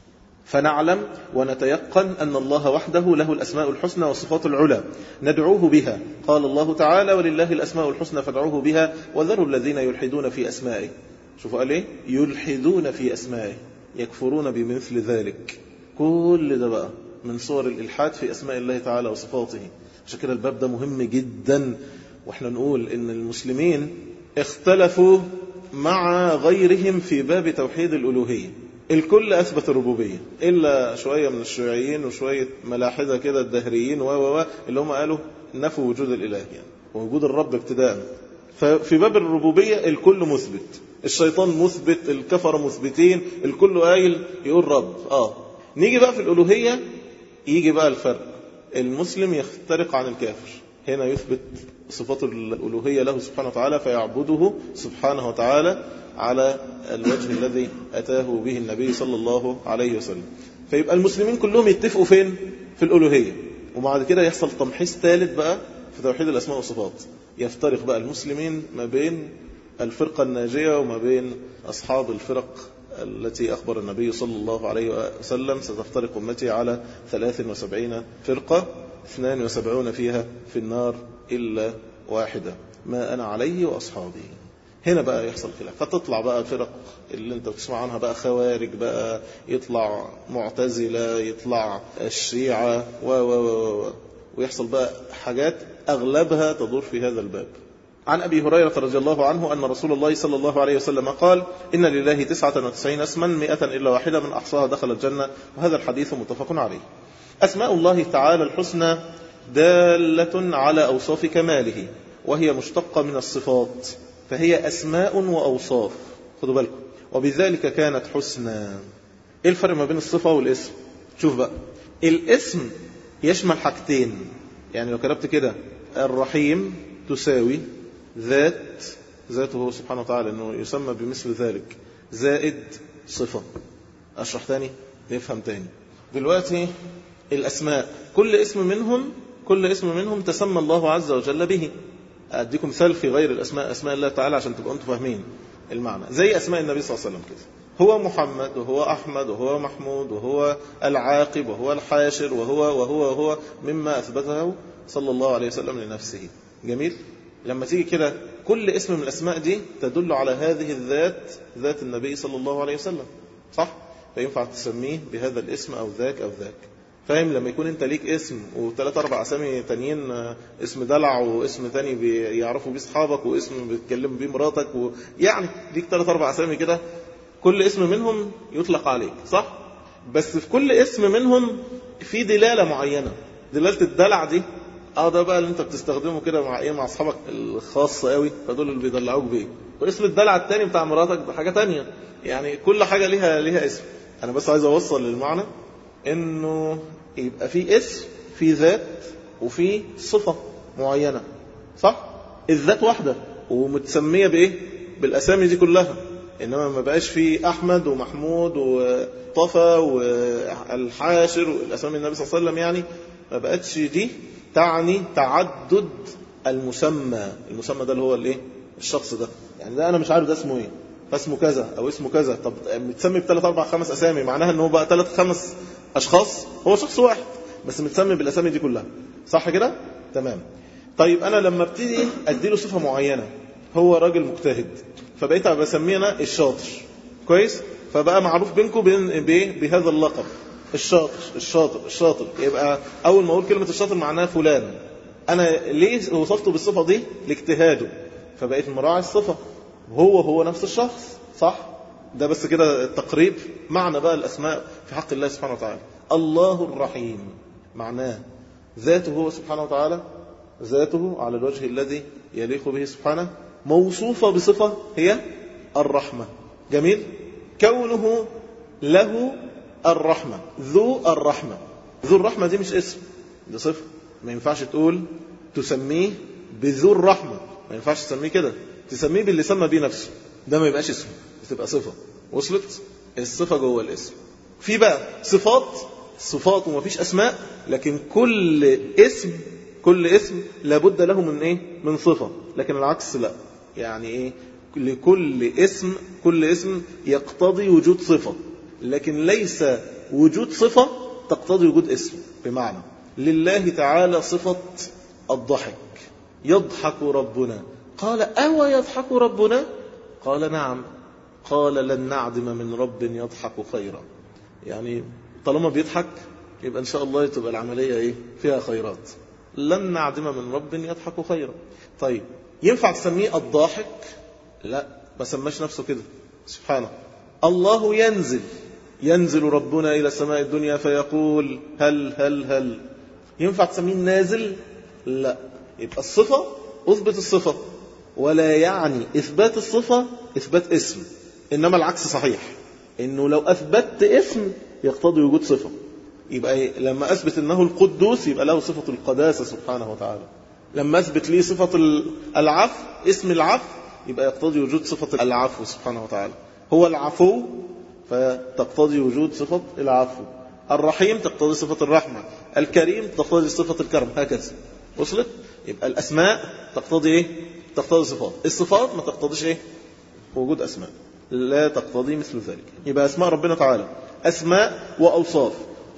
فنعلم ونتيقن أن الله وحده له الأسماء الحسنى والصفات العلى ندعوه بها قال الله تعالى ولله الأسماء الحسنى فادعوه بها وذروا الذين يلحدون في أسمائه شوفوا قال ايه يلحدون في أسمائه يكفرون بمثل ذلك كل ده بقى من صور الإلحاد في أسماء الله تعالى وصفاته عشان كده الباب ده مهم جدا واحنا نقول ان المسلمين اختلفوا مع غيرهم في باب توحيد الألوهية الكل أثبت الربوبية إلا شوية من الشيوعيين وشوية ملاحدة كده الدهريين و و اللي هم قالوا نفوا وجود الإله يعني ووجود الرب ابتداء ففي باب الربوبية الكل مثبت الشيطان مثبت الكفر مثبتين الكل قايل يقول رب آه نيجي بقى في الألوهية يجي بقى الفرق المسلم يخترق عن الكافر هنا يثبت صفات الألوهية له سبحانه وتعالى فيعبده سبحانه وتعالى على الوجه الذي أتاه به النبي صلى الله عليه وسلم فيبقى المسلمين كلهم يتفقوا فين في الألوهية وبعد كده يحصل تمحيص ثالث بقى في توحيد الأسماء والصفات يفترق بقى المسلمين ما بين الفرقة الناجية وما بين أصحاب الفرق التي أخبر النبي صلى الله عليه وسلم ستفترق أمتي على 73 فرقة 72 فيها في النار إلا واحدة ما أنا عليه وأصحابي هنا بقى يحصل خلاف فتطلع بقى فرق اللي انت بتسمع عنها بقى خوارج بقى يطلع معتزلة يطلع الشيعة و و و ويحصل بقى حاجات أغلبها تدور في هذا الباب عن أبي هريرة رضي الله عنه أن رسول الله صلى الله عليه وسلم قال إن لله تسعة وتسعين اسما مئة إلا واحدة من أحصاها دخل الجنة وهذا الحديث متفق عليه أسماء الله تعالى الحسنى دالة على أوصاف كماله وهي مشتقة من الصفات فهي أسماء وأوصاف خدوا بالكم وبذلك كانت حسنى إيه الفرق ما بين الصفة والاسم شوف بقى الاسم يشمل حاجتين يعني لو كتبت كده الرحيم تساوي ذات ذاته هو سبحانه وتعالى أنه يسمى بمثل ذلك زائد صفة أشرح تاني نفهم تاني دلوقتي الأسماء كل اسم منهم كل اسم منهم تسمى الله عز وجل به أديكم مثال في غير الأسماء أسماء الله تعالى عشان تبقوا أنتم فاهمين المعنى زي أسماء النبي صلى الله عليه وسلم كده هو محمد وهو أحمد وهو محمود وهو العاقب وهو الحاشر وهو وهو وهو مما أثبته صلى الله عليه وسلم لنفسه جميل لما تيجي كده كل اسم من الأسماء دي تدل على هذه الذات ذات النبي صلى الله عليه وسلم صح؟ فينفع تسميه بهذا الاسم أو ذاك أو ذاك فاهم لما يكون انت ليك اسم وثلاث اربع اسامي تانيين اسم دلع واسم تاني بيعرفوا بيه اصحابك واسم بيتكلموا بيه مراتك و... يعني ليك ثلاث اربع اسامي كده كل اسم منهم يطلق عليك صح بس في كل اسم منهم في دلاله معينه دلاله الدلع دي اه ده بقى اللي انت بتستخدمه كده مع ايه مع اصحابك الخاصه قوي فدول اللي بيدلعوك بيه واسم الدلع التاني بتاع مراتك ده حاجه تانية يعني كل حاجه ليها ليها اسم انا بس عايز اوصل للمعنى انه يبقى في اسم في ذات وفي صفة معينة صح الذات واحدة ومتسمية بايه بالاسامي دي كلها انما ما بقاش في احمد ومحمود وطفى والحاشر والاسامي النبي صلى الله عليه وسلم يعني ما بقتش دي تعني تعدد المسمى المسمى ده اللي هو الايه الشخص ده يعني ده انا مش عارف ده اسمه ايه فاسمه كذا او اسمه كذا طب متسمي بثلاث اربع خمس اسامي معناها ان هو بقى ثلاث خمس اشخاص هو شخص واحد بس متسمي بالاسامي دي كلها صح كده تمام طيب انا لما ابتدي اديله صفه معينه هو راجل مجتهد فبقيت بسميه انا الشاطر كويس فبقى معروف بينكم بهذا اللقب الشاطر الشاطر الشاطر يبقى اول ما اقول كلمه الشاطر معناها فلان انا ليه وصفته بالصفه دي لاجتهاده فبقيت مراعي الصفه هو هو نفس الشخص صح ده بس كده التقريب معنى بقى الاسماء في حق الله سبحانه وتعالى الله الرحيم معناه ذاته هو سبحانه وتعالى ذاته على الوجه الذي يليق به سبحانه موصوفة بصفة هي الرحمة جميل كونه له الرحمة ذو الرحمة ذو الرحمة دي مش اسم دي صفة ما ينفعش تقول تسميه بذو الرحمة ما ينفعش تسميه كده تسميه باللي سمى بيه نفسه ده ما يبقاش اسم تبقى صفة وصلت الصفة جوه الاسم في بقى صفات صفات وما فيش أسماء لكن كل اسم كل اسم لابد له من ايه من صفة لكن العكس لا يعني ايه لكل اسم كل اسم يقتضي وجود صفة لكن ليس وجود صفة تقتضي وجود اسم بمعنى لله تعالى صفة الضحك يضحك ربنا قال أو يضحك ربنا قال نعم قال لن نعدم من رب يضحك خيرا يعني طالما بيضحك يبقى إن شاء الله تبقى العملية إيه فيها خيرات لن نعدم من رب يضحك خيرا طيب ينفع تسميه الضاحك لا ما سماش نفسه كده سبحانه الله ينزل ينزل ربنا إلى السماء الدنيا فيقول هل هل هل ينفع تسميه نازل لا يبقى الصفة أثبت الصفة ولا يعني إثبات الصفة إثبات اسم إنما العكس صحيح إنه لو أثبتت اسم يقتضي وجود صفة يبقى لما أثبت أنه القدوس يبقى له صفة القداسة سبحانه وتعالى لما أثبت لي صفة العفو اسم العفو يبقى يقتضي وجود صفة العفو سبحانه وتعالى هو العفو فتقتضي وجود صفة العفو الرحيم تقتضي صفة الرحمة الكريم تقتضي صفة الكرم هكذا وصلت يبقى الأسماء تقتضي إيه تقتضي صفات الصفات ما تقتضيش إيه وجود أسماء لا تقتضي مثل ذلك يبقى أسماء ربنا تعالى أسماء وأوصاف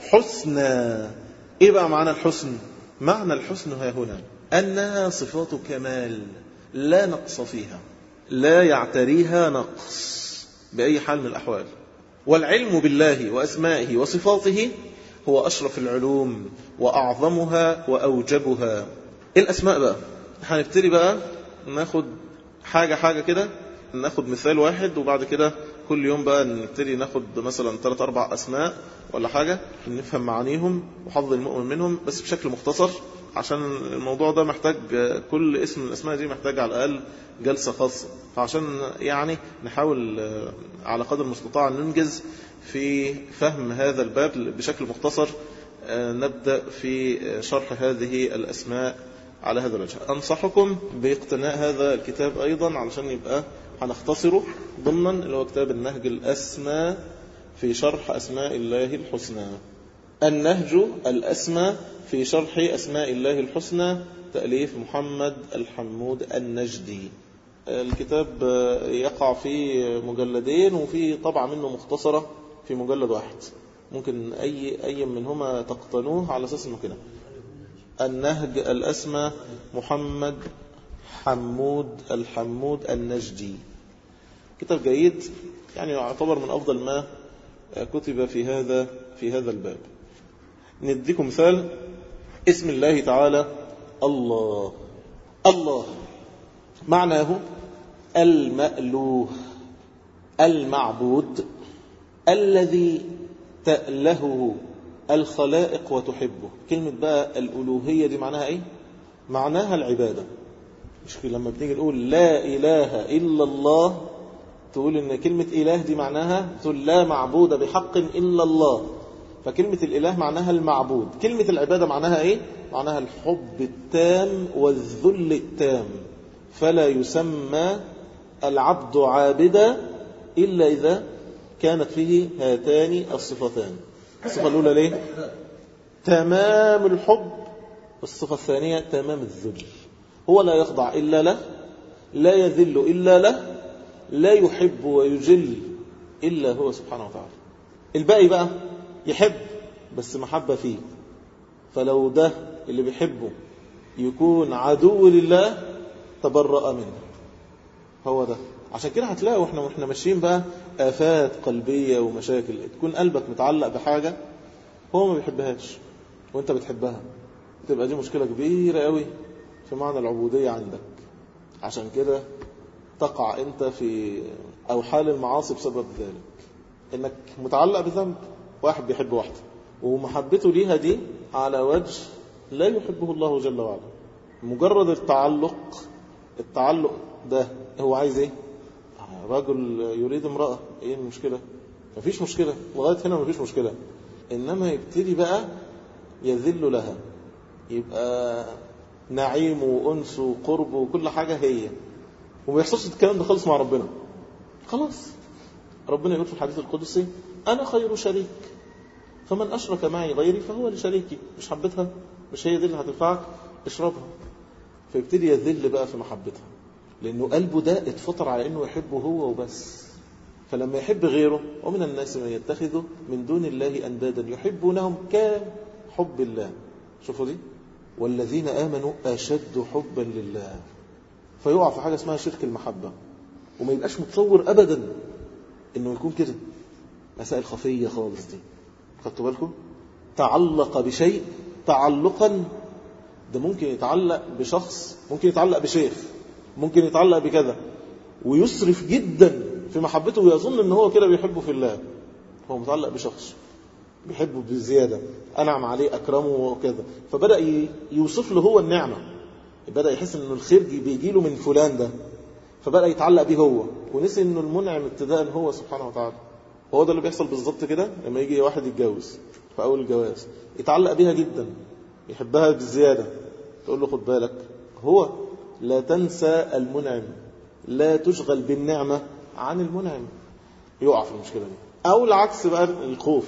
حسنى إيه بقى معنى الحسن معنى الحسن ها هنا أنها صفات كمال لا نقص فيها لا يعتريها نقص بأي حال من الأحوال والعلم بالله وأسمائه وصفاته هو أشرف العلوم وأعظمها وأوجبها إيه الأسماء بقى هنبتدي بقى ناخد حاجة حاجة كده ناخد مثال واحد وبعد كده كل يوم بقى نبتدي ناخد مثلا ثلاث أربع أسماء ولا حاجة نفهم معانيهم وحظ المؤمن منهم بس بشكل مختصر عشان الموضوع ده محتاج كل اسم من الأسماء دي محتاج على الأقل جلسة خاصة فعشان يعني نحاول على قدر المستطاع ننجز في فهم هذا الباب بشكل مختصر نبدأ في شرح هذه الأسماء على هذا الوجه أنصحكم باقتناء هذا الكتاب أيضا علشان يبقى هنختصره ضمنا اللي هو كتاب النهج الأسمى في شرح أسماء الله الحسنى النهج الأسمى في شرح أسماء الله الحسنى تأليف محمد الحمود النجدي الكتاب يقع في مجلدين وفي طبعة منه مختصرة في مجلد واحد ممكن أي أي منهما تقتنوه على أساس أنه كده النهج الأسمى محمد حمود الحمود النجدي كتاب جيد يعني يعتبر من أفضل ما كتب في هذا في هذا الباب نديكم مثال اسم الله تعالى الله الله معناه المألوه المعبود الذي تألهه الخلائق وتحبه كلمة بقى الألوهية دي معناها إيه معناها العبادة مش لما بنيجي نقول لا إله إلا الله تقول إن كلمة إله دي معناها تقول لا معبود بحق إلا الله فكلمة الإله معناها المعبود كلمة العبادة معناها إيه معناها الحب التام والذل التام فلا يسمى العبد عابدا إلا إذا كانت فيه هاتان الصفتان الصفة الأولى ليه تمام الحب والصفة الثانية تمام الذل هو لا يخضع إلا له لا يذل إلا له لا يحب ويجل إلا هو سبحانه وتعالى الباقي بقى يحب بس محبة فيه فلو ده اللي بيحبه يكون عدو لله تبرأ منه هو ده عشان كده هتلاقوا احنا واحنا ماشيين بقى آفات قلبية ومشاكل تكون قلبك متعلق بحاجة هو ما بيحبهاش وانت بتحبها تبقى دي مشكلة كبيرة قوي في معنى العبودية عندك عشان كده تقع انت في او حال المعاصي بسبب ذلك انك متعلق بذنب واحد بيحب واحدة ومحبته ليها دي على وجه لا يحبه الله جل وعلا مجرد التعلق التعلق ده هو عايز ايه رجل يريد امرأة ايه المشكلة مفيش مشكلة لغاية هنا مفيش مشكلة انما يبتدي بقى يذل لها يبقى نعيم وأنس وقرب وكل حاجة هي وما يحصلش الكلام ده خالص مع ربنا خلاص ربنا يقول في الحديث القدسي أنا خير شريك فمن أشرك معي غيري فهو لشريكي مش حبتها مش هي دي اللي هتنفعك اشربها فيبتدي يذل بقى في محبتها لأنه قلبه ده اتفطر على أنه يحبه هو وبس فلما يحب غيره ومن الناس من يتخذ من دون الله أندادا يحبونهم كحب الله شوفوا دي والذين آمنوا أشد حبا لله فيقع في حاجة اسمها شرك المحبة وما يبقاش متصور أبدا إنه يكون كده مسائل خفية خالص دي خدتوا بالكم تعلق بشيء تعلقا ده ممكن يتعلق بشخص ممكن يتعلق بشيخ ممكن يتعلق بكذا ويسرف جدا في محبته ويظن ان هو كده بيحبه في الله هو متعلق بشخص بيحبه بزيادة أنعم عليه أكرمه وكذا فبدأ يوصف له هو النعمة بدأ يحس أن الخير بيجي له من فلان ده فبدأ يتعلق به هو ونسي أنه المنعم ابتداء هو سبحانه وتعالى وهو ده اللي بيحصل بالظبط كده لما يجي واحد يتجوز في أول الجواز يتعلق بيها جدا يحبها بزيادة تقول له خد بالك هو لا تنسى المنعم لا تشغل بالنعمة عن المنعم يقع في المشكلة دي أو العكس بقى الخوف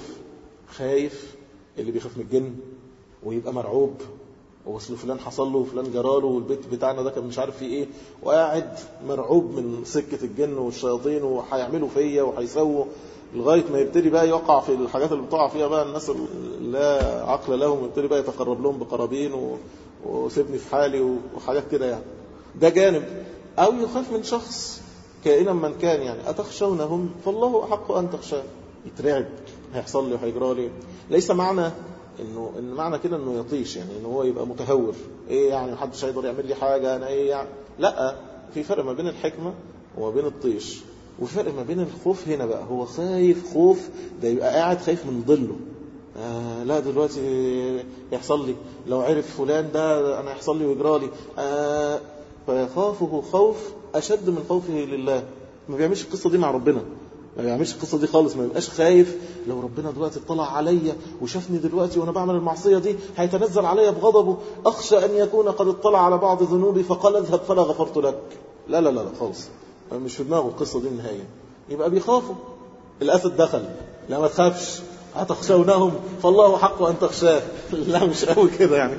خايف اللي بيخاف من الجن ويبقى مرعوب وصل فلان حصل له وفلان جراله والبيت بتاعنا ده كان مش عارف فيه ايه وقاعد مرعوب من سكة الجن والشياطين وهيعملوا فيا وهيسووا لغاية ما يبتدي بقى يقع في الحاجات اللي بتقع فيها بقى الناس اللي لا عقل لهم يبتدي بقى يتقرب لهم بقرابين و... وسيبني في حالي وحاجات كده يعني ده جانب أو يخاف من شخص كائنا من كان يعني أتخشونهم فالله أحق أن تخشاه يترعب هيحصل لي وهيجرى لي ليس معنى انه ان معنى كده انه يطيش يعني انه هو يبقى متهور ايه يعني محدش هيقدر يعمل لي حاجه انا ايه يعني لا في فرق ما بين الحكمه وما بين الطيش وفي فرق ما بين الخوف هنا بقى هو خايف خوف ده يبقى قاعد خايف من ظله آه لا دلوقتي يحصل لي لو عرف فلان ده انا يحصل لي ويجرى لي آه فيخافه خوف اشد من خوفه لله ما بيعملش القصه دي مع ربنا ما بيعملش القصه دي خالص ما يبقاش خايف لو ربنا دلوقتي اطلع عليا وشافني دلوقتي وانا بعمل المعصيه دي هيتنزل عليا بغضبه اخشى ان يكون قد اطلع على بعض ذنوبي فقال اذهب فلا غفرت لك لا لا لا, لا خالص مش في دماغه القصه دي النهايه يبقى بيخافوا الاسد دخل لا ما تخافش هتخشونهم فالله حق ان تخشاه لا مش قوي كده يعني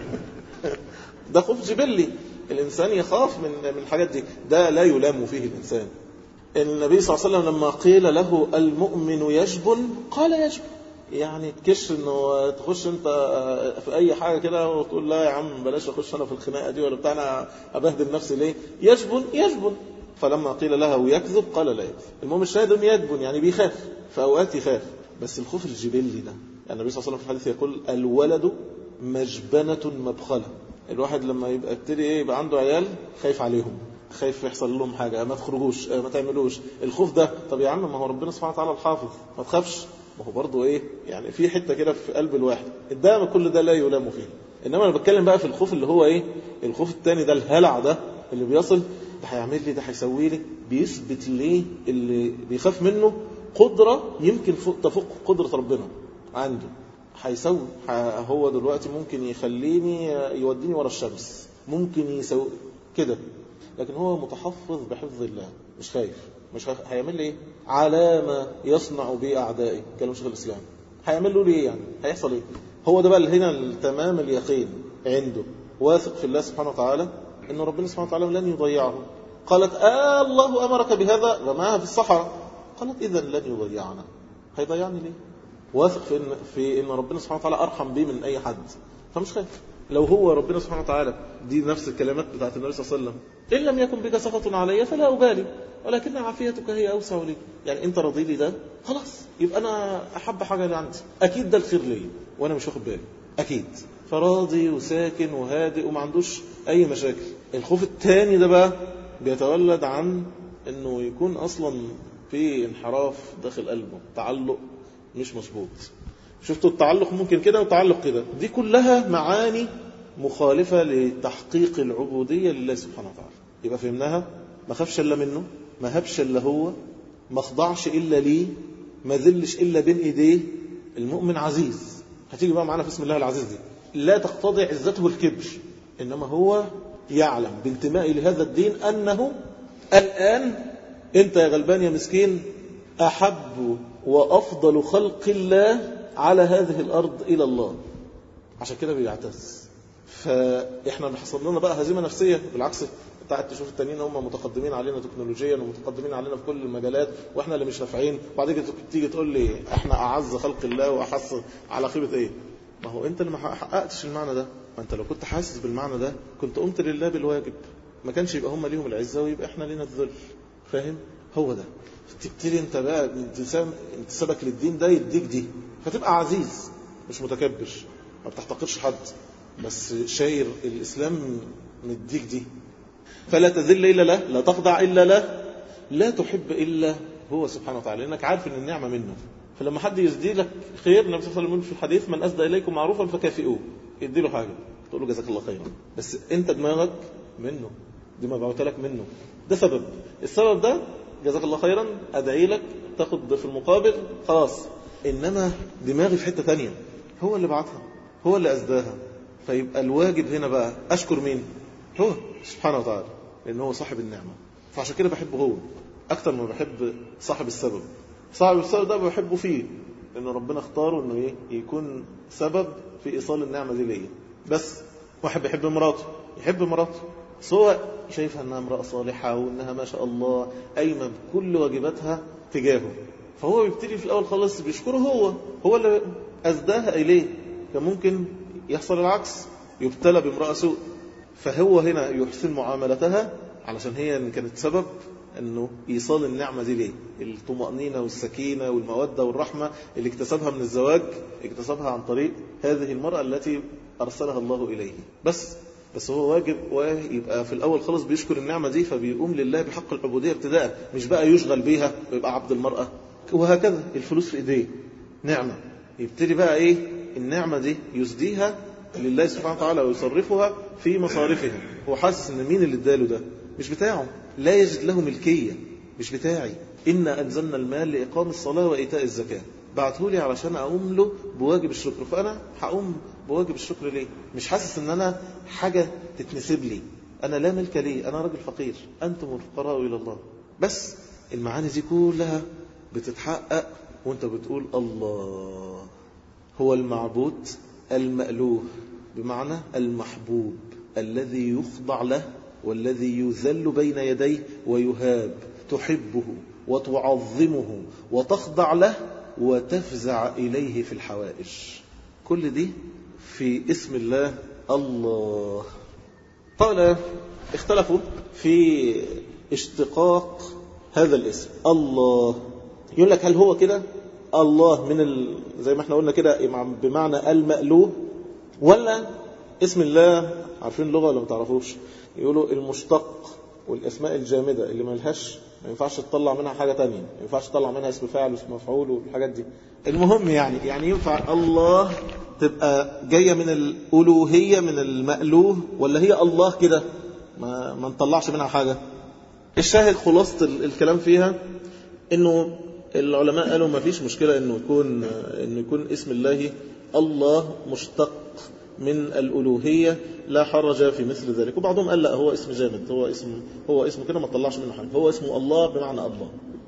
ده خوف جبلي الانسان يخاف من من الحاجات دي ده لا يلام فيه الانسان النبي صلى الله عليه وسلم لما قيل له المؤمن يجبن قال يجبن يعني تكش انه تخش انت في اي حاجه كده وتقول لا يا عم بلاش اخش انا في الخناقه دي ولا بتاع انا ابهدل نفسي ليه يجبن يجبن فلما قيل له يكذب قال لا يكذب المهم الشاهد يجبن يعني بيخاف في اوقات يخاف بس الخوف الجبلي ده يعني النبي صلى الله عليه وسلم في الحديث يقول الولد مجبنه مبخله الواحد لما يبقى ابتدي ايه يبقى عنده عيال خايف عليهم خايف يحصل لهم حاجة ما تخرجوش ما تعملوش الخوف ده طب يا عم ما هو ربنا سبحانه وتعالى الحافظ ما تخافش ما هو برضه ايه يعني في حتة كده في قلب الواحد ده كل ده لا يلام فيه انما انا بتكلم بقى في الخوف اللي هو ايه الخوف التاني ده الهلع ده اللي بيصل ده هيعمل لي ده هيسوي لي بيثبت ليه اللي بيخاف منه قدرة يمكن تفوق قدرة ربنا عنده هيسوي هو دلوقتي ممكن يخليني يوديني ورا الشمس ممكن يسوي كده لكن هو متحفظ بحفظ الله مش خايف مش خايف هيعمل لي ايه على ما يصنع به اعدائي كلام شيخ الاسلام هيعمل له ليه يعني هيحصل ايه هو ده بقى هنا تمام اليقين عنده واثق في الله سبحانه وتعالى ان ربنا سبحانه وتعالى لن يضيعه قالت آه الله امرك بهذا رماها في الصحراء قالت اذا لن يضيعنا هيضيعني ليه واثق في ان في ان ربنا سبحانه وتعالى ارحم بيه من اي حد فمش خايف لو هو ربنا سبحانه وتعالى دي نفس الكلمات بتاعت النبي صلى الله عليه وسلم إن لم يكن بك سخط علي فلا أبالي ولكن عافيتك هي أوسع لي يعني أنت راضي لي ده خلاص يبقى أنا أحب حاجة اللي عندي أكيد ده الخير لي وأنا مش واخد بالي أكيد فراضي وساكن وهادئ وما عندوش أي مشاكل الخوف الثاني ده بقى بيتولد عن أنه يكون أصلا في انحراف داخل قلبه تعلق مش مظبوط شفتوا التعلق ممكن كده وتعلق كده دي كلها معاني مخالفة لتحقيق العبودية لله سبحانه وتعالى يبقى فهمناها ما خافش إلا منه ما هبش إلا هو ما اخضعش إلا ليه ما ذلش إلا بين إيديه المؤمن عزيز هتيجي بقى معانا في اسم الله العزيز دي لا تقتضي عزته الكبر إنما هو يعلم بانتمائه لهذا الدين أنه الآن أنت يا غلبان يا مسكين أحب وأفضل خلق الله على هذه الأرض إلى الله عشان كده بيعتز فإحنا حصل لنا بقى هزيمة نفسية بالعكس بتاعت تشوف التانيين هم متقدمين علينا تكنولوجيا ومتقدمين علينا في كل المجالات واحنا اللي مش نافعين وبعدين تيجي تقول لي احنا اعز خلق الله واحس على خيبه ايه ما هو انت اللي ما حققتش المعنى ده ما انت لو كنت حاسس بالمعنى ده كنت قمت لله بالواجب ما كانش يبقى هم ليهم العزه ويبقى احنا لينا الذل فاهم هو ده تبتدي انت بقى انتسابك للدين ده يديك دي فتبقى عزيز مش متكبر ما بتحتقرش حد بس شاير الاسلام مديك دي فلا تذل الا له لا تخضع الا له لا تحب الا هو سبحانه وتعالى لانك عارف ان النعمه منه فلما حد يسدي لك خير النبي صلى الله عليه وسلم في الحديث من اسدى اليكم معروفا فكافئوه ادي له حاجه تقول له جزاك الله خيرا بس انت دماغك منه دي مبعوثه لك منه ده سبب السبب ده جزاك الله خيرا ادعي لك تاخد في المقابل خلاص انما دماغي في حته ثانيه هو اللي بعتها هو اللي اسداها فيبقى الواجب هنا بقى اشكر مين هو سبحانه وتعالى لان هو صاحب النعمه فعشان كده بحبه هو اكتر ما بحب صاحب السبب صاحب السبب ده بحبه فيه لان ربنا اختاره انه ايه يكون سبب في ايصال النعمه دي ليا بس واحد بيحب مراته يحب مراته بس هو شايفها انها امراه صالحه وانها ما شاء الله قايمه بكل واجباتها تجاهه فهو بيبتدي في الاول خالص بيشكره هو هو اللي اسداها اليه كان ممكن يحصل العكس يبتلى بامراه سوء فهو هنا يحسن معاملتها علشان هي كانت سبب انه ايصال النعمه دي ليه الطمانينه والسكينه والموده والرحمه اللي اكتسبها من الزواج اكتسبها عن طريق هذه المراه التي ارسلها الله اليه بس بس هو واجب ويبقى في الاول خالص بيشكر النعمه دي فبيقوم لله بحق العبوديه ابتداء مش بقى يشغل بيها ويبقى عبد المراه وهكذا الفلوس في ايديه نعمه يبتدي بقى ايه النعمه دي يسديها لله سبحانه وتعالى ويصرفها في مصارفها هو حاسس ان مين اللي اداله ده مش بتاعه لا يجد له ملكية مش بتاعي إنا أنزلنا المال لإقام الصلاة وإيتاء الزكاة بعته لي علشان أقوم له بواجب الشكر فأنا هقوم بواجب الشكر ليه مش حاسس إن أنا حاجة تتنسب لي أنا لا ملك لي أنا راجل فقير أنتم الفقراء إلى الله بس المعاني دي كلها بتتحقق وانت بتقول الله هو المعبود المألوه بمعنى المحبوب الذي يخضع له والذي يذل بين يديه ويهاب تحبه وتعظمه وتخضع له وتفزع إليه في الحوائج كل دي في اسم الله الله قال اختلفوا في اشتقاق هذا الاسم الله يقول لك هل هو كده الله من ال... زي ما احنا قلنا كده بمعنى المألوه ولا اسم الله عارفين اللغة ولا ما تعرفوش يقولوا المشتق والاسماء الجامدة اللي ما لهاش ما ينفعش تطلع منها حاجة تانية ما ينفعش تطلع منها اسم فاعل واسم مفعول والحاجات دي المهم يعني يعني ينفع الله تبقى جاية من الألوهية من المألوه ولا هي الله كده ما, ما نطلعش منها حاجة الشاهد خلاصة الكلام فيها انه العلماء قالوا ما فيش مشكلة انه يكون انه يكون اسم الله الله مشتق من الألوهية لا حرج في مثل ذلك وبعضهم قال لا هو اسم جامد هو اسم هو اسم كده ما تطلعش منه حاجة هو اسمه الله بمعنى الله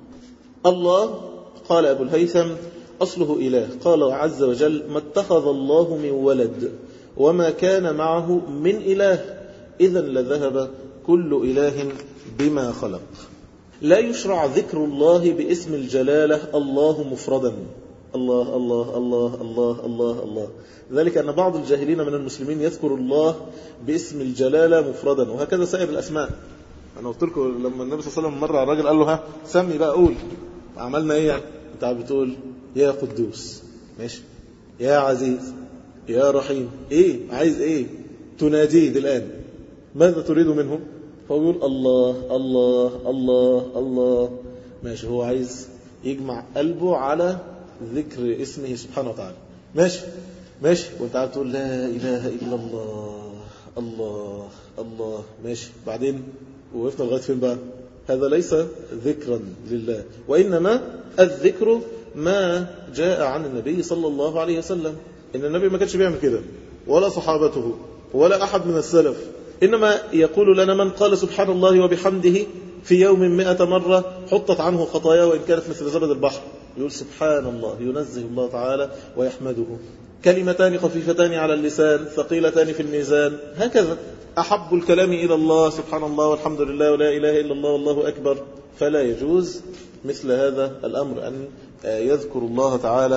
الله قال أبو الهيثم أصله إله قال عز وجل ما اتخذ الله من ولد وما كان معه من إله إذا لذهب كل إله بما خلق لا يشرع ذكر الله باسم الجلالة الله مفردا الله الله الله الله الله الله ذلك أن بعض الجاهلين من المسلمين يذكر الله باسم الجلالة مفردا وهكذا سائر الأسماء أنا قلت لكم لما النبي صلى الله عليه وسلم مرة الراجل قال له ها سمي بقى قول عملنا إيه يعني أنت بتقول يا قدوس ماشي يا عزيز يا رحيم إيه عايز إيه تناديه الآن ماذا تريد منه فهو يقول الله الله الله الله ماشي هو عايز يجمع قلبه على ذكر اسمه سبحانه وتعالى ماشي ماشي وانت قاعد تقول لا إله إلا الله الله الله ماشي بعدين وقفنا لغاية فين بقى هذا ليس ذكرا لله وإنما الذكر ما جاء عن النبي صلى الله عليه وسلم إن النبي ما كانش بيعمل كده ولا صحابته ولا أحد من السلف إنما يقول لنا من قال سبحان الله وبحمده في يوم مئة مرة حطت عنه خطايا وإن كانت مثل زبد البحر يقول سبحان الله ينزه الله تعالى ويحمده كلمتان خفيفتان على اللسان ثقيلتان في الميزان هكذا أحب الكلام إلى الله سبحان الله والحمد لله ولا إله إلا الله والله أكبر فلا يجوز مثل هذا الأمر أن يذكر الله تعالى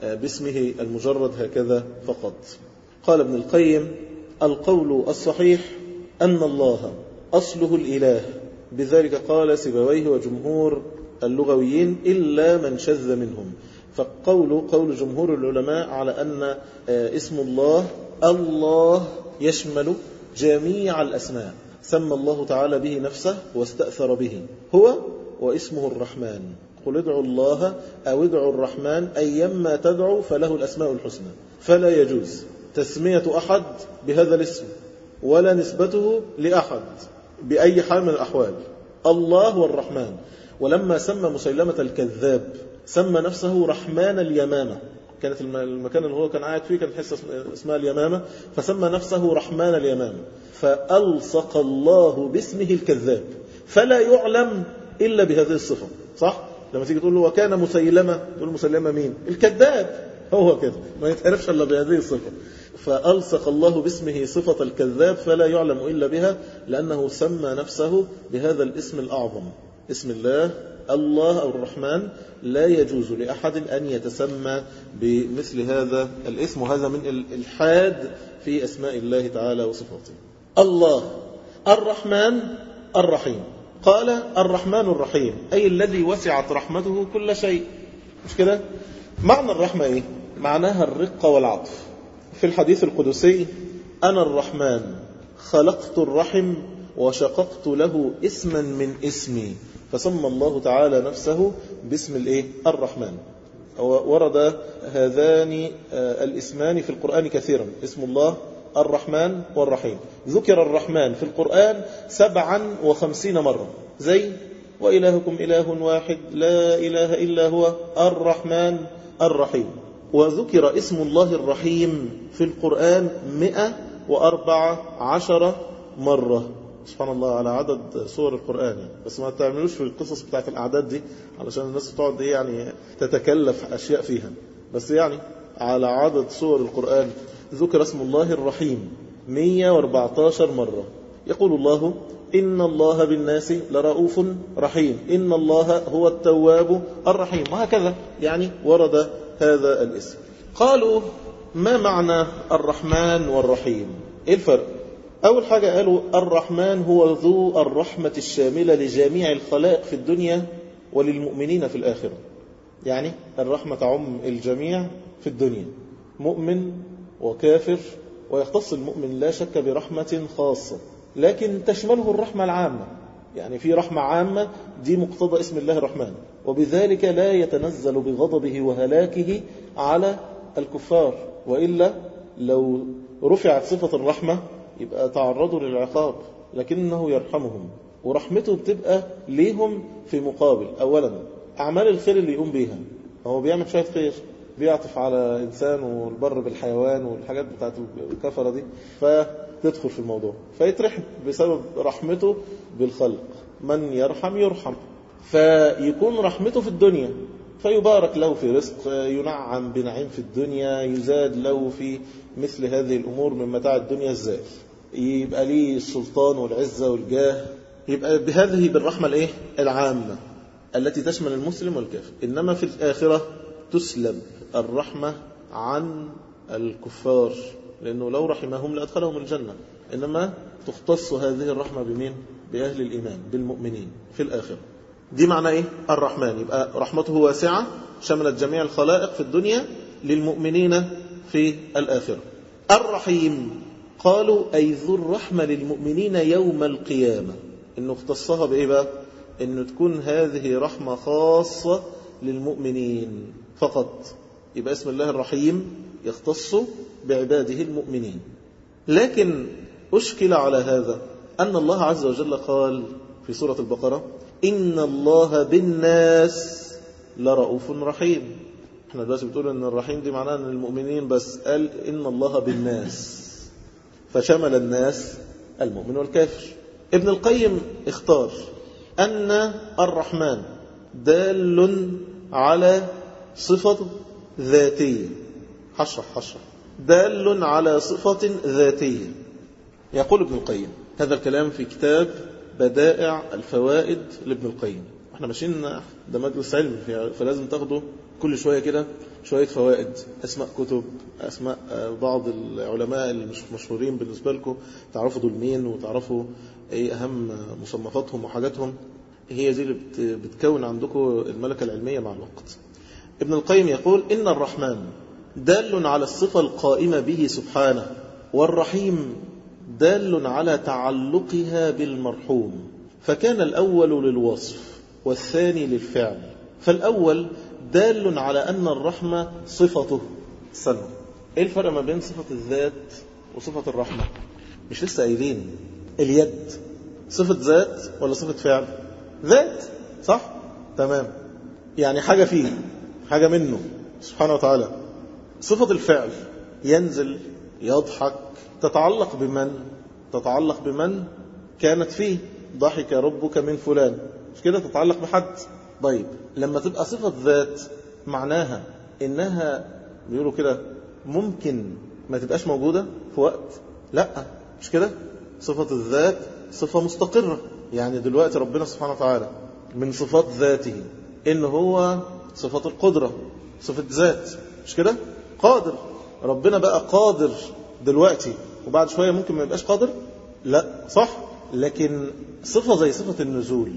باسمه المجرد هكذا فقط قال ابن القيم القول الصحيح أن الله أصله الإله بذلك قال سبويه وجمهور اللغويين إلا من شذ منهم فقول قول جمهور العلماء على أن اسم الله الله يشمل جميع الأسماء سمى الله تعالى به نفسه واستأثر به هو واسمه الرحمن قل ادعوا الله أو ادعوا الرحمن أيما تدعوا فله الأسماء الحسنى فلا يجوز تسمية أحد بهذا الاسم ولا نسبته لأحد بأي حال من الأحوال الله والرحمن ولما سمى مسيلمة الكذاب سمى نفسه رحمن اليمامة كانت المكان اللي هو كان قاعد فيه كانت حصة اسمها اليمامة فسمى نفسه رحمن اليمامة فألصق الله باسمه الكذاب فلا يعلم إلا بهذه الصفة صح؟ لما تيجي تقول له وكان مسيلمة تقول مسيلمة مين؟ الكذاب هو كده ما يتعرفش إلا بهذه الصفة فألصق الله باسمه صفة الكذاب فلا يعلم إلا بها لأنه سمى نفسه بهذا الاسم الأعظم اسم الله الله أو الرحمن لا يجوز لأحد أن يتسمى بمثل هذا الاسم وهذا من الإلحاد في أسماء الله تعالى وصفاته الله الرحمن الرحيم قال الرحمن الرحيم أي الذي وسعت رحمته كل شيء مش كده معنى الرحمة إيه معناها الرقة والعطف في الحديث القدسي أنا الرحمن خلقت الرحم وشققت له اسما من اسمي فسمى الله تعالى نفسه باسم الايه الرحمن ورد هذان الاسمان في القرآن كثيرا اسم الله الرحمن والرحيم ذكر الرحمن في القرآن سبعا وخمسين مرة زي وإلهكم إله واحد لا إله إلا هو الرحمن الرحيم وذكر اسم الله الرحيم في القرآن مئة وأربع عشر مرة سبحان الله على عدد سور القرآن يعني. بس ما تعملوش في القصص بتاعت الأعداد دي علشان الناس تقعد ايه يعني تتكلف أشياء فيها بس يعني على عدد سور القرآن ذكر اسم الله الرحيم 114 مرة يقول الله إن الله بالناس لرؤوف رحيم إن الله هو التواب الرحيم وهكذا يعني ورد هذا الاسم قالوا ما معنى الرحمن والرحيم إيه الفرق أول حاجة قالوا الرحمن هو ذو الرحمة الشاملة لجميع الخلائق في الدنيا وللمؤمنين في الآخرة يعني الرحمة تعم الجميع في الدنيا مؤمن وكافر ويختص المؤمن لا شك برحمة خاصة لكن تشمله الرحمة العامة يعني في رحمة عامة دي مقتضى اسم الله الرحمن وبذلك لا يتنزل بغضبه وهلاكه على الكفار وإلا لو رفعت صفة الرحمة يبقى تعرضوا للعقاب لكنه يرحمهم ورحمته بتبقى ليهم في مقابل أولا أعمال الخير اللي يقوم بيها هو بيعمل شوية خير بيعطف على إنسان والبر بالحيوان والحاجات بتاعت الكفرة دي فتدخل في الموضوع فيترحم بسبب رحمته بالخلق من يرحم يرحم فيكون رحمته في الدنيا فيبارك له في رزق ينعم بنعيم في الدنيا يزاد له في مثل هذه الأمور من متاع الدنيا ازاي يبقى ليه السلطان والعزة والجاه يبقى بهذه بالرحمة الايه العامة التي تشمل المسلم والكافر إنما في الآخرة تسلب الرحمة عن الكفار لأنه لو رحمهم لأدخلهم الجنة إنما تختص هذه الرحمة بمين؟ بأهل الإيمان بالمؤمنين في الآخرة دي معنى إيه؟ الرحمن يبقى رحمته واسعة شملت جميع الخلائق في الدنيا للمؤمنين في الآخرة الرحيم قالوا أي ذو الرحمة للمؤمنين يوم القيامة إنه اختصها بإيه بقى؟ إنه تكون هذه رحمة خاصة للمؤمنين فقط يبقى اسم الله الرحيم يختص بعباده المؤمنين لكن أشكل على هذا أن الله عز وجل قال في سورة البقرة إن الله بالناس لرؤوف رحيم احنا دلوقتي بتقول ان الرحيم دي معناها ان المؤمنين بس قال ان الله بالناس فشمل الناس المؤمن والكافر ابن القيم اختار ان الرحمن دال على صفة ذاتية حشرح حشرح دال على صفة ذاتية يقول ابن القيم هذا الكلام في كتاب بدائع الفوائد لابن القيم احنا ماشيين ده مجلس علم فلازم تاخده كل شوية كده شوية فوائد اسماء كتب اسماء بعض العلماء اللي مش مشهورين بالنسبة لكم تعرفوا دول مين وتعرفوا ايه اهم مصنفاتهم وحاجاتهم هي دي اللي بتكون عندكم الملكة العلمية مع الوقت ابن القيم يقول إن الرحمن دال على الصفة القائمة به سبحانه والرحيم دال على تعلقها بالمرحوم فكان الأول للوصف والثاني للفعل فالأول دال على أن الرحمة صفته سنة إيه الفرق ما بين صفة الذات وصفة الرحمة مش لسه قايلين اليد صفة ذات ولا صفة فعل ذات صح تمام يعني حاجة فيه حاجة منه سبحانه وتعالى صفة الفعل ينزل يضحك تتعلق بمن تتعلق بمن كانت فيه ضحك ربك من فلان مش كده تتعلق بحد طيب لما تبقى صفة ذات معناها انها بيقولوا كده ممكن ما تبقاش موجودة في وقت لا مش كده صفة الذات صفة مستقرة يعني دلوقتي ربنا سبحانه وتعالى من صفات ذاته ان هو صفة القدرة صفة ذات مش كده قادر ربنا بقى قادر دلوقتي وبعد شوية ممكن ما يبقاش قادر لا صح لكن صفة زي صفة النزول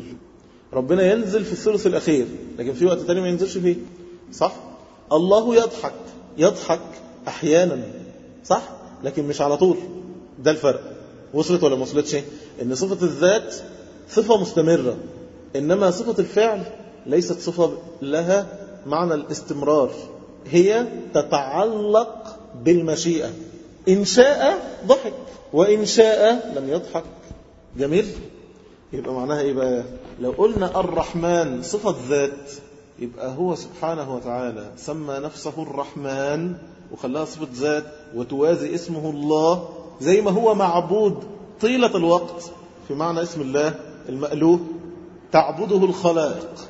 ربنا ينزل في الثلث الأخير لكن في وقت تاني ما ينزلش فيه صح الله يضحك يضحك أحيانا صح لكن مش على طول ده الفرق وصلت ولا ما وصلتش ان صفة الذات صفة مستمرة إنما صفة الفعل ليست صفة لها معنى الاستمرار هي تتعلق بالمشيئة إن شاء ضحك وإن شاء لم يضحك جميل يبقى معناها إيه بقى لو قلنا الرحمن صفة ذات يبقى هو سبحانه وتعالى سمى نفسه الرحمن وخلاها صفة ذات وتوازي اسمه الله زي ما هو معبود طيلة الوقت في معنى اسم الله المألوه تعبده الخلائق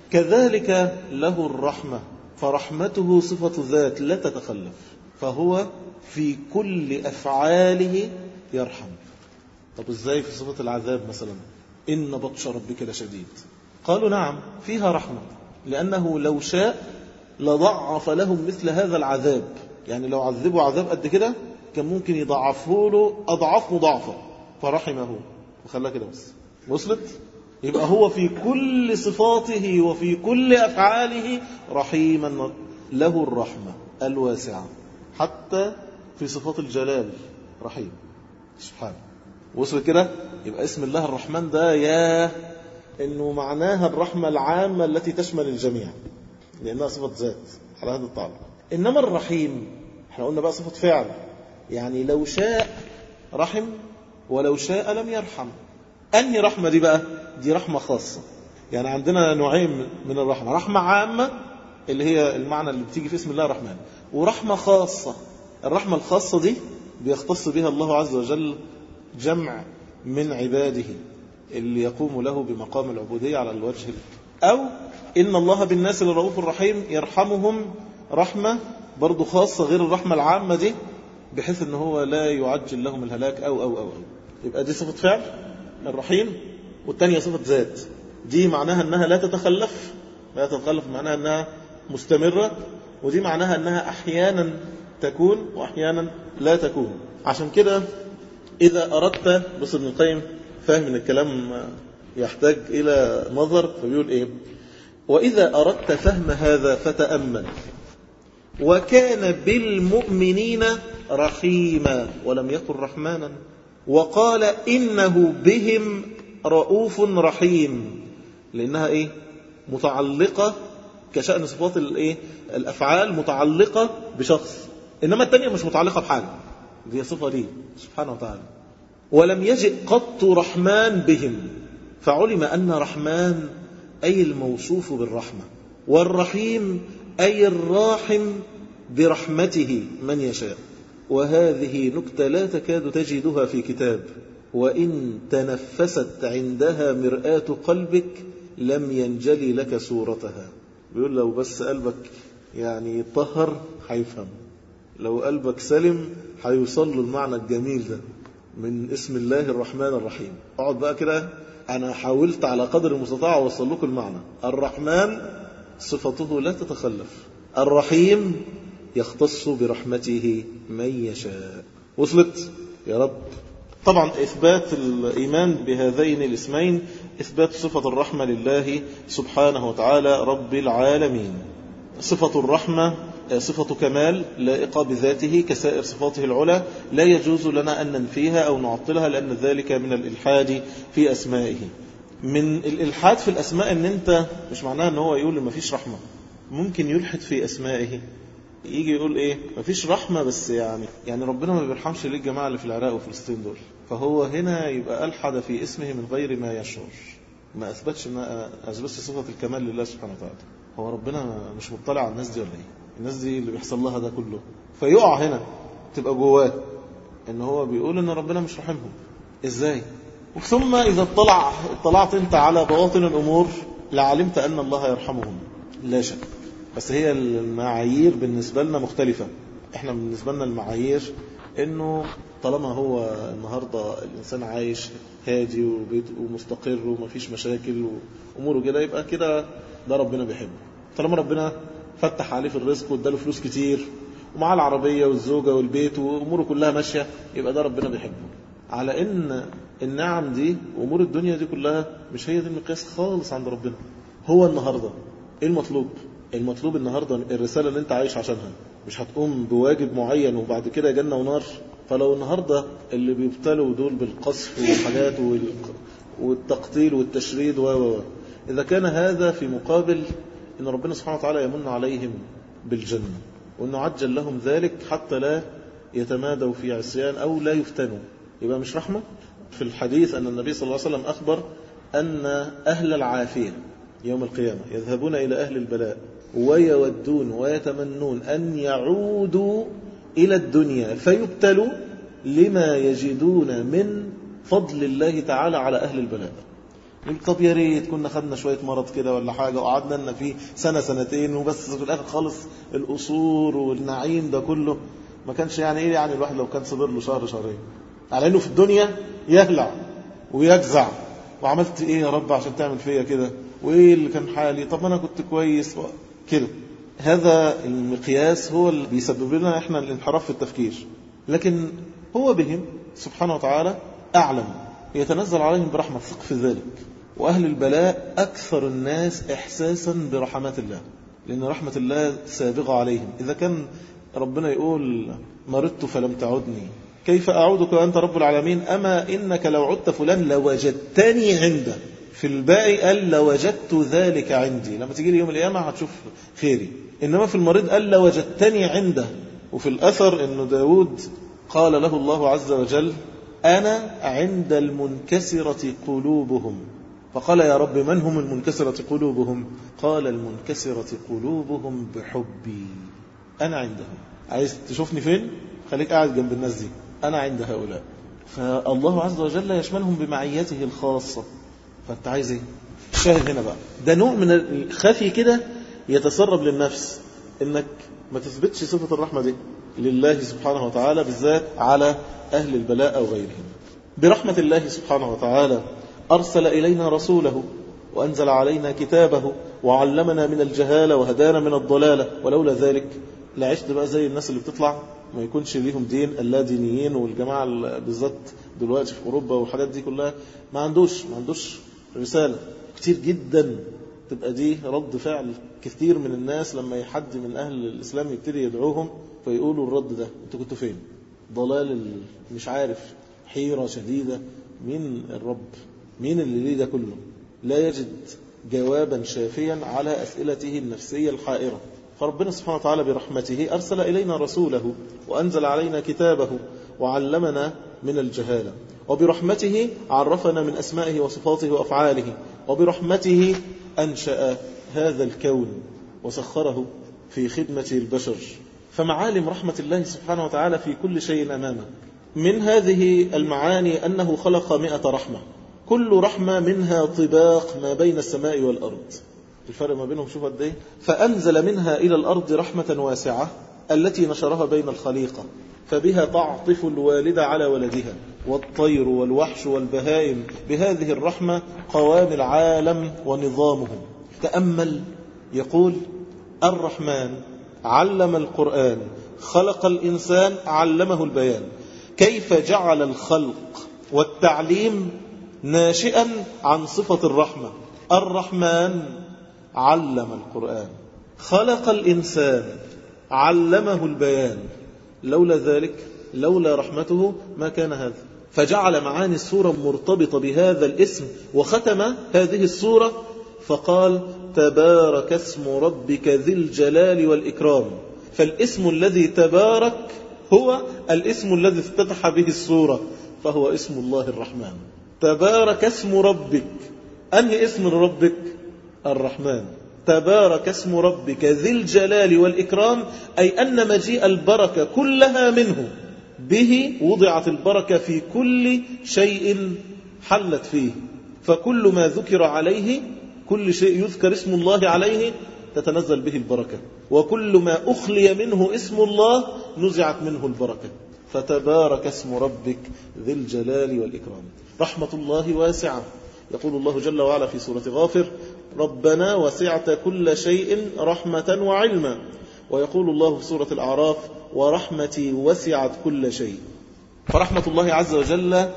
كذلك له الرحمة فرحمته صفة ذات لا تتخلف فهو في كل أفعاله يرحم طب ازاي في صفة العذاب مثلا إن بطش ربك لشديد قالوا نعم فيها رحمة لأنه لو شاء لضعف لهم مثل هذا العذاب يعني لو عذبوا عذاب قد كده كان ممكن يضعفه له أضعاف مضاعفة فرحمه وخلاه كده بس وصلت يبقى هو في كل صفاته وفي كل أفعاله رحيما له الرحمة الواسعة حتى في صفات الجلال رحيم سبحانه وصل كده يبقى اسم الله الرحمن ده يا انه معناها الرحمة العامة التي تشمل الجميع لانها صفة ذات على هذا التعلق انما الرحيم احنا قلنا بقى صفة فعل يعني لو شاء رحم ولو شاء لم يرحم أنهي رحمة دي بقى دي رحمة خاصة يعني عندنا نوعين من الرحمة رحمة عامة اللي هي المعنى اللي بتيجي في اسم الله الرحمن ورحمة خاصة الرحمة الخاصة دي بيختص بها الله عز وجل جمع من عباده اللي يقوم له بمقام العبودية على الوجه أو إن الله بالناس لرؤوف الرحيم يرحمهم رحمة برضو خاصة غير الرحمة العامة دي بحيث ان هو لا يعجل لهم الهلاك أو أو أو, أو. يبقى دي صفة فعل الرحيم والثانية صفة ذات دي معناها أنها لا تتخلف لا تتخلف معناها أنها مستمرة ودي معناها أنها أحيانا تكون وأحيانا لا تكون عشان كده إذا أردت بص ابن القيم فاهم ان الكلام يحتاج إلى نظر فبيقول إيه وإذا أردت فهم هذا فتأمل وكان بالمؤمنين رحيما ولم يكن رحمانا وقال إنه بهم رؤوف رحيم لأنها إيه متعلقة كشأن صفات الإيه الأفعال متعلقة بشخص إنما الثانية مش متعلقة بحاجة دي صفة ليه سبحانه وتعالى ولم يجئ قط رحمن بهم فعلم أن رحمن أي الموصوف بالرحمة والرحيم أي الراحم برحمته من يشاء وهذه نكتة لا تكاد تجدها في كتاب وإن تنفست عندها مرآة قلبك لم ينجلي لك صورتها بيقول لو بس قلبك يعني طهر هيفهم لو قلبك سلم هيوصل له المعنى الجميل ده من اسم الله الرحمن الرحيم اقعد بقى كده انا حاولت على قدر المستطاع اوصل لكم المعنى الرحمن صفته لا تتخلف الرحيم يختص برحمته من يشاء وصلت يا رب طبعا إثبات الإيمان بهذين الاسمين إثبات صفة الرحمة لله سبحانه وتعالى رب العالمين صفة الرحمة صفة كمال لائقة بذاته كسائر صفاته العلى لا يجوز لنا أن ننفيها أو نعطلها لأن ذلك من الإلحاد في أسمائه من الإلحاد في الأسماء أن أنت مش معناه أن هو يقول ما فيش رحمة ممكن يلحد في أسمائه يجي يقول ايه مفيش رحمة بس يعني يعني ربنا ما بيرحمش ليه الجماعة اللي في العراق وفلسطين دول فهو هنا يبقى ألحد في اسمه من غير ما يشعر ما أثبتش ما أثبتش صفة الكمال لله سبحانه وتعالى هو ربنا مش مطلع على الناس دي ولا ايه الناس دي اللي بيحصل لها ده كله فيقع هنا تبقى جواه ان هو بيقول ان ربنا مش رحمهم ازاي ثم اذا اطلع اطلعت انت على بواطن الامور لعلمت ان الله يرحمهم لا شك بس هي المعايير بالنسبة لنا مختلفة احنا بالنسبة لنا المعايير انه طالما هو النهاردة الانسان عايش هادي وبيت ومستقر ومفيش مشاكل واموره كده يبقى كده ده ربنا بيحبه طالما ربنا فتح عليه في الرزق واداله فلوس كتير ومعاه العربية والزوجة والبيت واموره كلها ماشية يبقى ده ربنا بيحبه على ان النعم دي وامور الدنيا دي كلها مش هي دي المقياس خالص عند ربنا هو النهاردة ايه المطلوب المطلوب النهاردة الرسالة اللي انت عايش عشانها مش هتقوم بواجب معين وبعد كده جنة ونار فلو النهاردة اللي بيبتلوا دول بالقصف والحاجات والتقتيل والتشريد و إذا كان هذا في مقابل إن ربنا سبحانه وتعالى يمن عليهم بالجنة وأنه عجل لهم ذلك حتى لا يتمادوا في عصيان أو لا يفتنوا يبقى مش رحمة في الحديث أن النبي صلى الله عليه وسلم أخبر أن أهل العافية يوم القيامة يذهبون إلى أهل البلاء ويودون ويتمنون أن يعودوا إلى الدنيا فيبتلوا لما يجدون من فضل الله تعالى على أهل البلاء طب يا ريت كنا خدنا شوية مرض كده ولا حاجة وقعدنا لنا فيه سنة سنتين وبس في الآخر خالص القصور والنعيم ده كله ما كانش يعني إيه يعني الواحد لو كان صبر له شهر شهرين على إنه في الدنيا يهلع ويجزع وعملت إيه يا رب عشان تعمل فيا كده وإيه اللي كان حالي طب أنا كنت كويس كده هذا المقياس هو اللي بيسبب لنا احنا الانحراف في التفكير لكن هو بهم سبحانه وتعالى أعلم يتنزل عليهم برحمة ثق في ذلك وأهل البلاء أكثر الناس إحساسا برحمات الله لأن رحمة الله سابغة عليهم إذا كان ربنا يقول مرضت فلم تعدني كيف أعودك وأنت رب العالمين أما إنك لو عدت فلان لوجدتني عنده في الباقي قال لوجدت ذلك عندي لما تيجي لي يوم القيامة هتشوف خيري إنما في المريض قال لوجدتني عنده وفي الأثر أن داود قال له الله عز وجل أنا عند المنكسرة قلوبهم فقال يا رب من هم المنكسرة قلوبهم قال المنكسرة قلوبهم بحبي أنا عندهم عايز تشوفني فين خليك قاعد جنب الناس دي أنا عند هؤلاء فالله عز وجل يشملهم بمعيته الخاصة فأنت عايز ايه الشاهد هنا بقى ده نوع من الخفي كده يتسرب للنفس انك ما تثبتش صفة الرحمة دي لله سبحانه وتعالى بالذات على أهل البلاء أو غيرهم برحمة الله سبحانه وتعالى أرسل إلينا رسوله وأنزل علينا كتابه وعلمنا من الجهالة وهدانا من الضلالة ولولا ذلك لعشت بقى زي الناس اللي بتطلع ما يكونش ليهم دين اللا دينيين والجماعة بالذات دلوقتي في أوروبا والحاجات دي كلها ما عندوش ما عندوش رسالة كتير جدا تبقى دي رد فعل كثير من الناس لما حد من أهل الإسلام يبتدي يدعوهم فيقولوا الرد ده انتوا كنتوا فين ضلال مش عارف حيرة شديدة مين الرب مين اللي ليه ده كله لا يجد جوابا شافيا على أسئلته النفسية الحائرة فربنا سبحانه وتعالى برحمته أرسل إلينا رسوله وأنزل علينا كتابه وعلمنا من الجهالة وبرحمته عرفنا من أسمائه وصفاته وأفعاله وبرحمته أنشأ هذا الكون وسخره في خدمة البشر فمعالم رحمة الله سبحانه وتعالى في كل شيء أمامه من هذه المعاني أنه خلق مئة رحمة كل رحمة منها طباق ما بين السماء والأرض الفرق ما بينهم شوف قد ايه فأنزل منها إلى الأرض رحمة واسعة التي نشرها بين الخليقة فبها تعطف الوالدة على ولدها والطير والوحش والبهائم بهذه الرحمة قوام العالم ونظامه تأمل يقول الرحمن علم القرآن خلق الإنسان علمه البيان كيف جعل الخلق والتعليم ناشئا عن صفة الرحمة الرحمن علم القرآن خلق الإنسان علمه البيان لولا ذلك لولا رحمته ما كان هذا فجعل معاني السورة مرتبطة بهذا الاسم وختم هذه السورة فقال تبارك اسم ربك ذي الجلال والإكرام فالاسم الذي تبارك هو الاسم الذي افتتح به السورة فهو اسم الله الرحمن تبارك اسم ربك أنهي اسم ربك الرحمن تبارك اسم ربك ذي الجلال والإكرام أي أن مجيء البركة كلها منه به وضعت البركة في كل شيء حلت فيه فكل ما ذكر عليه كل شيء يذكر اسم الله عليه تتنزل به البركة وكل ما أخلي منه اسم الله نزعت منه البركة فتبارك اسم ربك ذي الجلال والإكرام رحمة الله واسعة يقول الله جل وعلا في سورة غافر ربنا وسعت كل شيء رحمة وعلما ويقول الله في سورة الأعراف ورحمتي وسعت كل شيء فرحمة الله عز وجل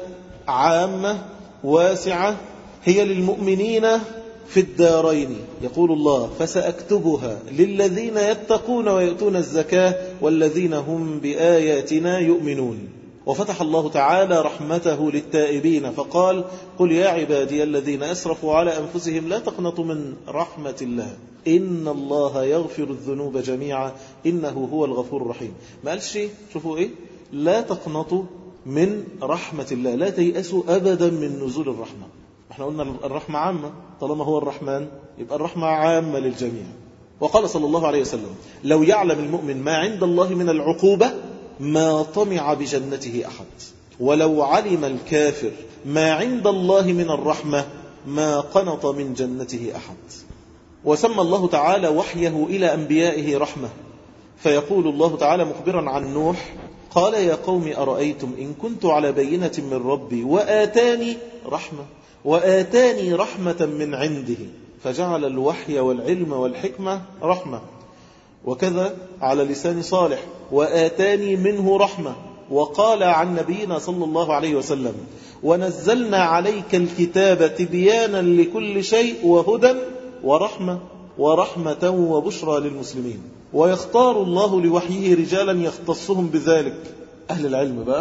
عامة واسعة هي للمؤمنين في الدارين يقول الله فسأكتبها للذين يتقون ويؤتون الزكاة والذين هم بآياتنا يؤمنون وفتح الله تعالى رحمته للتائبين فقال قل يا عبادي الذين أسرفوا على أنفسهم لا تقنطوا من رحمة الله إن الله يغفر الذنوب جميعا إنه هو الغفور الرحيم ما قالش شيء شوفوا إيه لا تقنطوا من رحمة الله لا تيأسوا أبدا من نزول الرحمة احنا قلنا الرحمة عامة طالما هو الرحمن يبقى الرحمة عامة للجميع وقال صلى الله عليه وسلم لو يعلم المؤمن ما عند الله من العقوبة ما طمع بجنته أحد ولو علم الكافر ما عند الله من الرحمة ما قنط من جنته أحد وسمى الله تعالى وحيه إلى أنبيائه رحمة فيقول الله تعالى مخبرا عن نوح قال يا قوم أرأيتم إن كنت على بينة من ربي وآتاني رحمة وآتاني رحمة من عنده فجعل الوحي والعلم والحكمة رحمة وكذا على لسان صالح وآتاني منه رحمة وقال عن نبينا صلى الله عليه وسلم ونزلنا عليك الكتاب تبيانا لكل شيء وهدى ورحمة ورحمة وبشرى للمسلمين ويختار الله لوحيه رجالا يختصهم بذلك أهل العلم بقى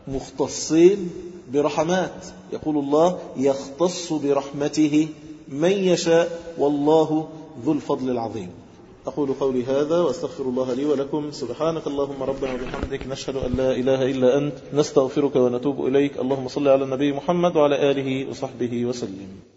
مختصين برحمات يقول الله يختص برحمته من يشاء والله ذو الفضل العظيم أقول قولي هذا وأستغفر الله لي ولكم سبحانك اللهم ربنا وبحمدك نشهد أن لا إله إلا أنت نستغفرك ونتوب إليك اللهم صل على النبي محمد وعلى آله وصحبه وسلم